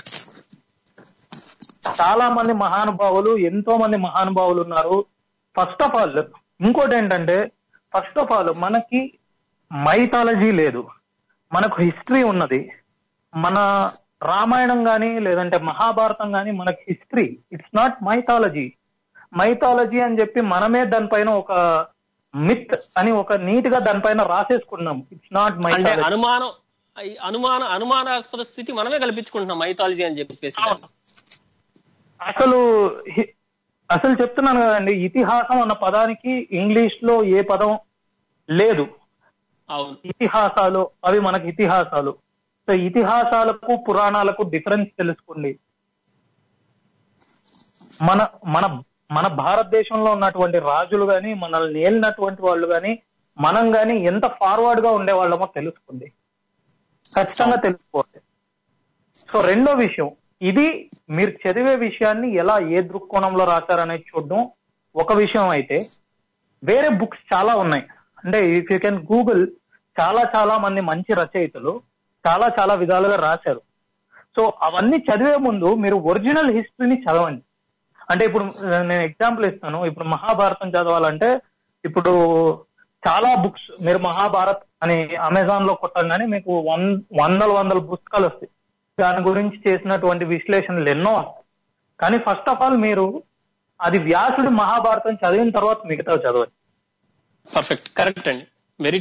చాలా మంది మహానుభావులు ఎంతో మంది మహానుభావులు ఉన్నారు ఫస్ట్ ఆఫ్ ఆల్ ఇంకోటి ఏంటంటే ఫస్ట్ ఆఫ్ ఆల్ మనకి మైథాలజీ లేదు మనకు హిస్టరీ ఉన్నది మన రామాయణం గాని లేదంటే మహాభారతం గాని మనకి history it's not mythology mythology అని చెప్పి మనమే దానిపైన ఒక మిత్ అని ఒక నీట్ గా దానిపైన రాసేసుకున్నాం ఇట్స్ నాట్ అంటే మైథాలజీ అనుమానం ఈ అనుమాన అనుమానాస్పద స్థితి మనమే కల్పించుకుంటున్నాం మైథాలజీ అని చెప్పేసి అసలు హి- అసలు చెప్తున్నాను కదండి ఇతిహాసం అన్న పదానికి ఇంగ్లీష్ లో ఏ పదం లేదు అవును ఇతిహాసాలు అవి మనకి ఇతిహాసాలు సో ఇతిహాసాలకు పురాణాలకు డిఫరెన్స్ తెలుసుకోండి మన మన మన భారతదేశంలో ఉన్నటువంటి రాజులు గాని మనల్ని ఏలినటువంటి వాళ్ళు గాని మనం గాని ఎంత ఫార్వర్డ్ గా ఉండేవాళ్ళమో తెలుసుకుంది ఖచ్చితంగా తెలుసుకోవాలి సో రెండో విషయం ఇది మీరు చదివే విషయాన్ని ఎలా ఏ దృక్కోణంలో రాశారనేది చూడడం ఒక విషయం అయితే వేరే బుక్స్ చాలా ఉన్నాయి అంటే ఇఫ్ యూ కెన్ గూగుల్ చాలా చాలా మంది మంచి రచయితలు చాలా చాలా విధాలుగా రాశారు సో అవన్నీ చదివే ముందు మీరు ఒరిజినల్ హిస్టరీని చదవండి అంటే ఇప్పుడు ఆ, నేను ఎగ్జాంపుల్ ఇస్తాను ఇప్పుడు మహాభారతం చదవాలంటే ఇప్పుడు చాలా బుక్స్ మీరు మహాభారత్ అని అమెజాన్ లో కొట్టంగానే మీకు వన్ వందల వందల పుస్తకాలు వస్తాయి దాని గురించి చేసినటువంటి విశ్లేషణలు ఎన్నో వస్తాయి కానీ ఫస్ట్ ఆఫ్ ఆల్ మీరు అది వ్యాసుడి మహాభారతం చదివిన తర్వాత మిగతా చదవండి పర్ఫెక్ట్ కరెక్ట్ అండి వెరీ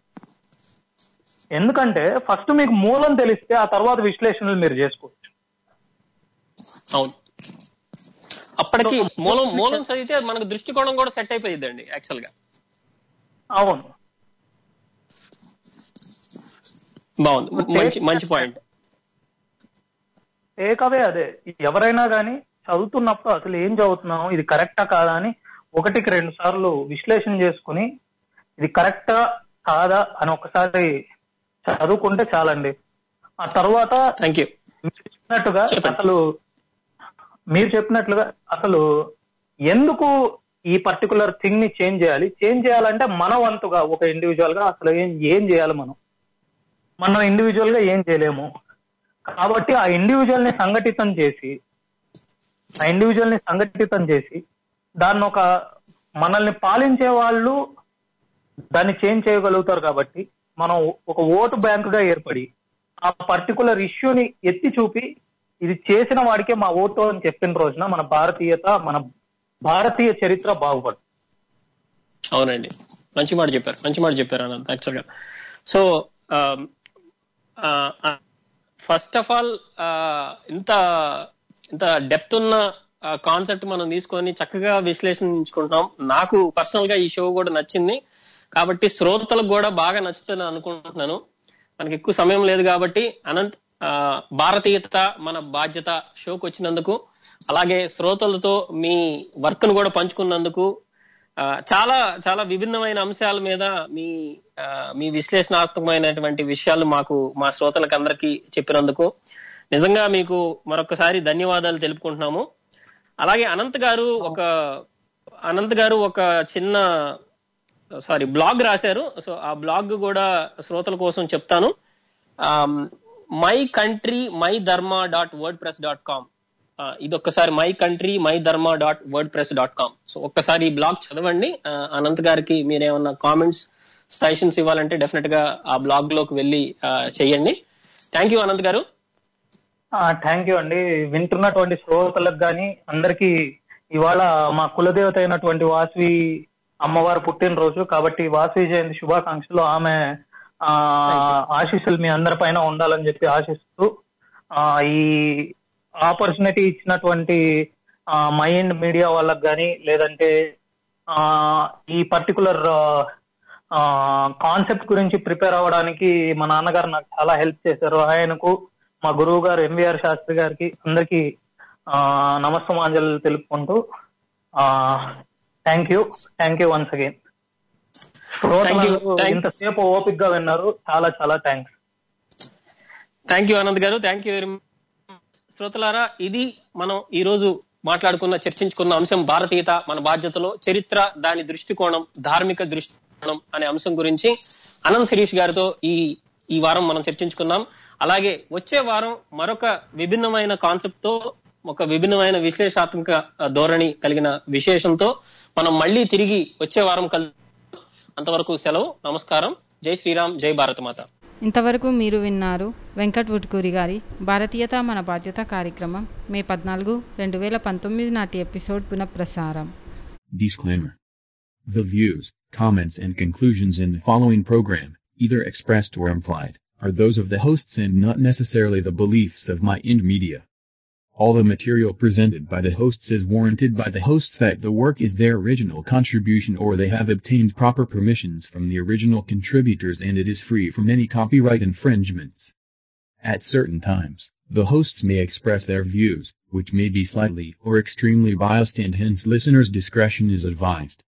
ఎందుకంటే ఫస్ట్ మీకు మూలం తెలిస్తే ఆ తర్వాత విశ్లేషణలు మీరు చేసుకోవచ్చు అవును అప్పటికి మూలం మూలం చదివితే మనకు దృష్టికోణం కూడా సెట్ అయిపోయిందండి యాక్చువల్ గా అవును బాగుంది మంచి మంచి పాయింట్ ఏకవే అదే ఎవరైనా కానీ చదువుతున్నప్పుడు అసలు ఏం చదువుతున్నాం ఇది కరెక్టా కాదా అని ఒకటికి రెండు సార్లు విశ్లేషణ చేసుకుని ఇది కరెక్టా కాదా అని ఒకసారి చదువుకుంటే చాలండి ఆ తర్వాత థ్యాంక్ యూ మీరు చెప్పినట్టుగా చెప్పండి. అసలు మీరు చెప్పినట్లుగా అసలు ఎందుకు ఈ పర్టికులర్ థింగ్ ని చేంజ్ చేయాలి చేంజ్ చేయాలంటే మన వంతుగా ఒక ఇండివిజువల్ గా అసలు ఏం ఏం చేయాలి మనం మనం ఇండివిజువల్ గా ఏం చేయలేము కాబట్టి ఆ ఇండివిజువల్ ని సంఘటితం చేసి ఆ ఇండివిజువల్ ని సంఘటితం చేసి దాన్ని ఒక మనల్ని పాలించే వాళ్ళు దాన్ని చేంజ్ చేయగలుగుతారు కాబట్టి మనం ఒక ఓటు బ్యాంక్ గా ఏర్పడి ఆ పర్టికులర్ ఇష్యూని ఎత్తి చూపి ఇది చేసిన వాడికే మా ఓటు అని చెప్పిన రోజున మన భారతీయత మన భారతీయ చరిత్ర బాగుపడు అవునండి మంచి మాట చెప్పారు మంచి మాట చెప్పారు అనంత్ యాక్చువల్ గా సో ఫస్ట్ ఆఫ్ ఆల్ ఇంత ఇంత డెప్త్ ఉన్న కాన్సెప్ట్ మనం తీసుకొని చక్కగా విశ్లేషించుకుంటున్నాం నాకు పర్సనల్ గా ఈ షో కూడా నచ్చింది కాబట్టి శ్రోతలకు కూడా బాగా నచ్చుతుంది అనుకుంటున్నాను మనకి ఎక్కువ సమయం లేదు కాబట్టి అనంత్ ఆ, భారతీయత మన బాధ్యత షోకి వచ్చినందుకు అలాగే శ్రోతలతో మీ వర్క్ ను కూడా పంచుకున్నందుకు ఆ, చాలా చాలా విభిన్నమైన అంశాల మీద మీ ఆ, మీ విశ్లేషణాత్మకమైనటువంటి విషయాలు మాకు మా శ్రోతలకు అందరికీ చెప్పినందుకు నిజంగా మీకు మరొకసారి ధన్యవాదాలు తెలుపుకుంటున్నాము అలాగే అనంత్ గారు ఒక అనంత్ గారు ఒక చిన్న సారీ బ్లాగ్ రాశారు సో ఆ బ్లాగ్ కూడా శ్రోతల కోసం చెప్తాను my country my dharma dot WordPress dot com ఇది ఒక్కసారి my country my dharma dot WordPress dot com so ఒక్కసారి ఈ బ్లాగ్ చదవండి ఆ, అనంత్ గారికి మీరేమన్నా కామెంట్స్ సజెషన్స్ ఇవ్వాలంటే డెఫినెట్ గా ఆ బ్లాగ్ లోకి వెళ్ళి ఆ, చెయ్యండి థ్యాంక్ యూ అనంత్ గారు థ్యాంక్ యూ అండి వింటున్నటువంటి శ్రోతలకు గాని అందరికి ఇవాళ మా కులదేవత అయినటువంటి వాసవి అమ్మవారు పుట్టినరోజు కాబట్టి వాసవి జయంతి శుభాకాంక్షలు ఆమె ఆ ఆశీస్సులు మీ అందరి పైన ఉండాలని చెప్పి ఆశిస్తూ ఆ ఈ ఆపర్చునిటీ ఇచ్చినటువంటి మైండ్ మీడియా వాళ్ళకి కానీ లేదంటే ఆ ఈ పర్టికులర్ కాన్సెప్ట్ గురించి ప్రిపేర్ అవ్వడానికి మా నాన్నగారు నాకు చాలా హెల్ప్ చేశారు ఆయనకు మా గురువు గారు ఎంవిఆర్ శాస్త్రి గారికి అందరికి నమస్తమాంజలు తెలుపుకుంటూ thank you thank you once again Thank you. Thank- ఇంతసేపు ఓపిక్ గా విన్నారు చాలా చాలా థ్యాంక్స్ థ్యాంక్ యూ ఆనంద్ గారు థ్యాంక్ యూ వెరీ శ్రోతలారా ఇది మనం ఈ రోజు మాట్లాడుకున్న చర్చించుకున్న అంశం భారతీయత మన బాధ్యతలో చరిత్ర దాని దృష్టికోణం ధార్మిక దృష్టికోణం అనే అంశం గురించి అనంత్ శిరీష్ గారితో ఈ ఈ వారం మనం చర్చించుకున్నాం అలాగే వచ్చే వారం మరొక విభిన్నమైన కాన్సెప్ట్ తో ఒక విభిన్నమైన విశ్లేషాత్మక ఆ, ధోరణి కలిగిన విశేషంతో మనం మళ్ళీ తిరిగి వచ్చే వారం కల్ అంతవరకు సెలవు నమస్కారం జై శ్రీరామ్ జై భారత మాత ఇంతవరకు మీరు విన్నారు వెంకట్ వుడ్కూరి గారి భారతీయత మన బాధ్యత కార్యక్రమం మే పద్నాలుగు రెండు వేల పంతొమ్మిది నాటి ఎపిసోడ్ పునఃప్రసారం Disclaimer. The views, comments and conclusions in the following program, either expressed or implied, are those of the hosts and not necessarily the beliefs of My Ind Media. All the material presented by the hosts is warranted by the hosts that the work is their original contribution or they have obtained proper permissions from the original contributors and it is free from any copyright infringements. At certain times, The hosts may express their views, which may be slightly or extremely biased and hence listeners' discretion is advised.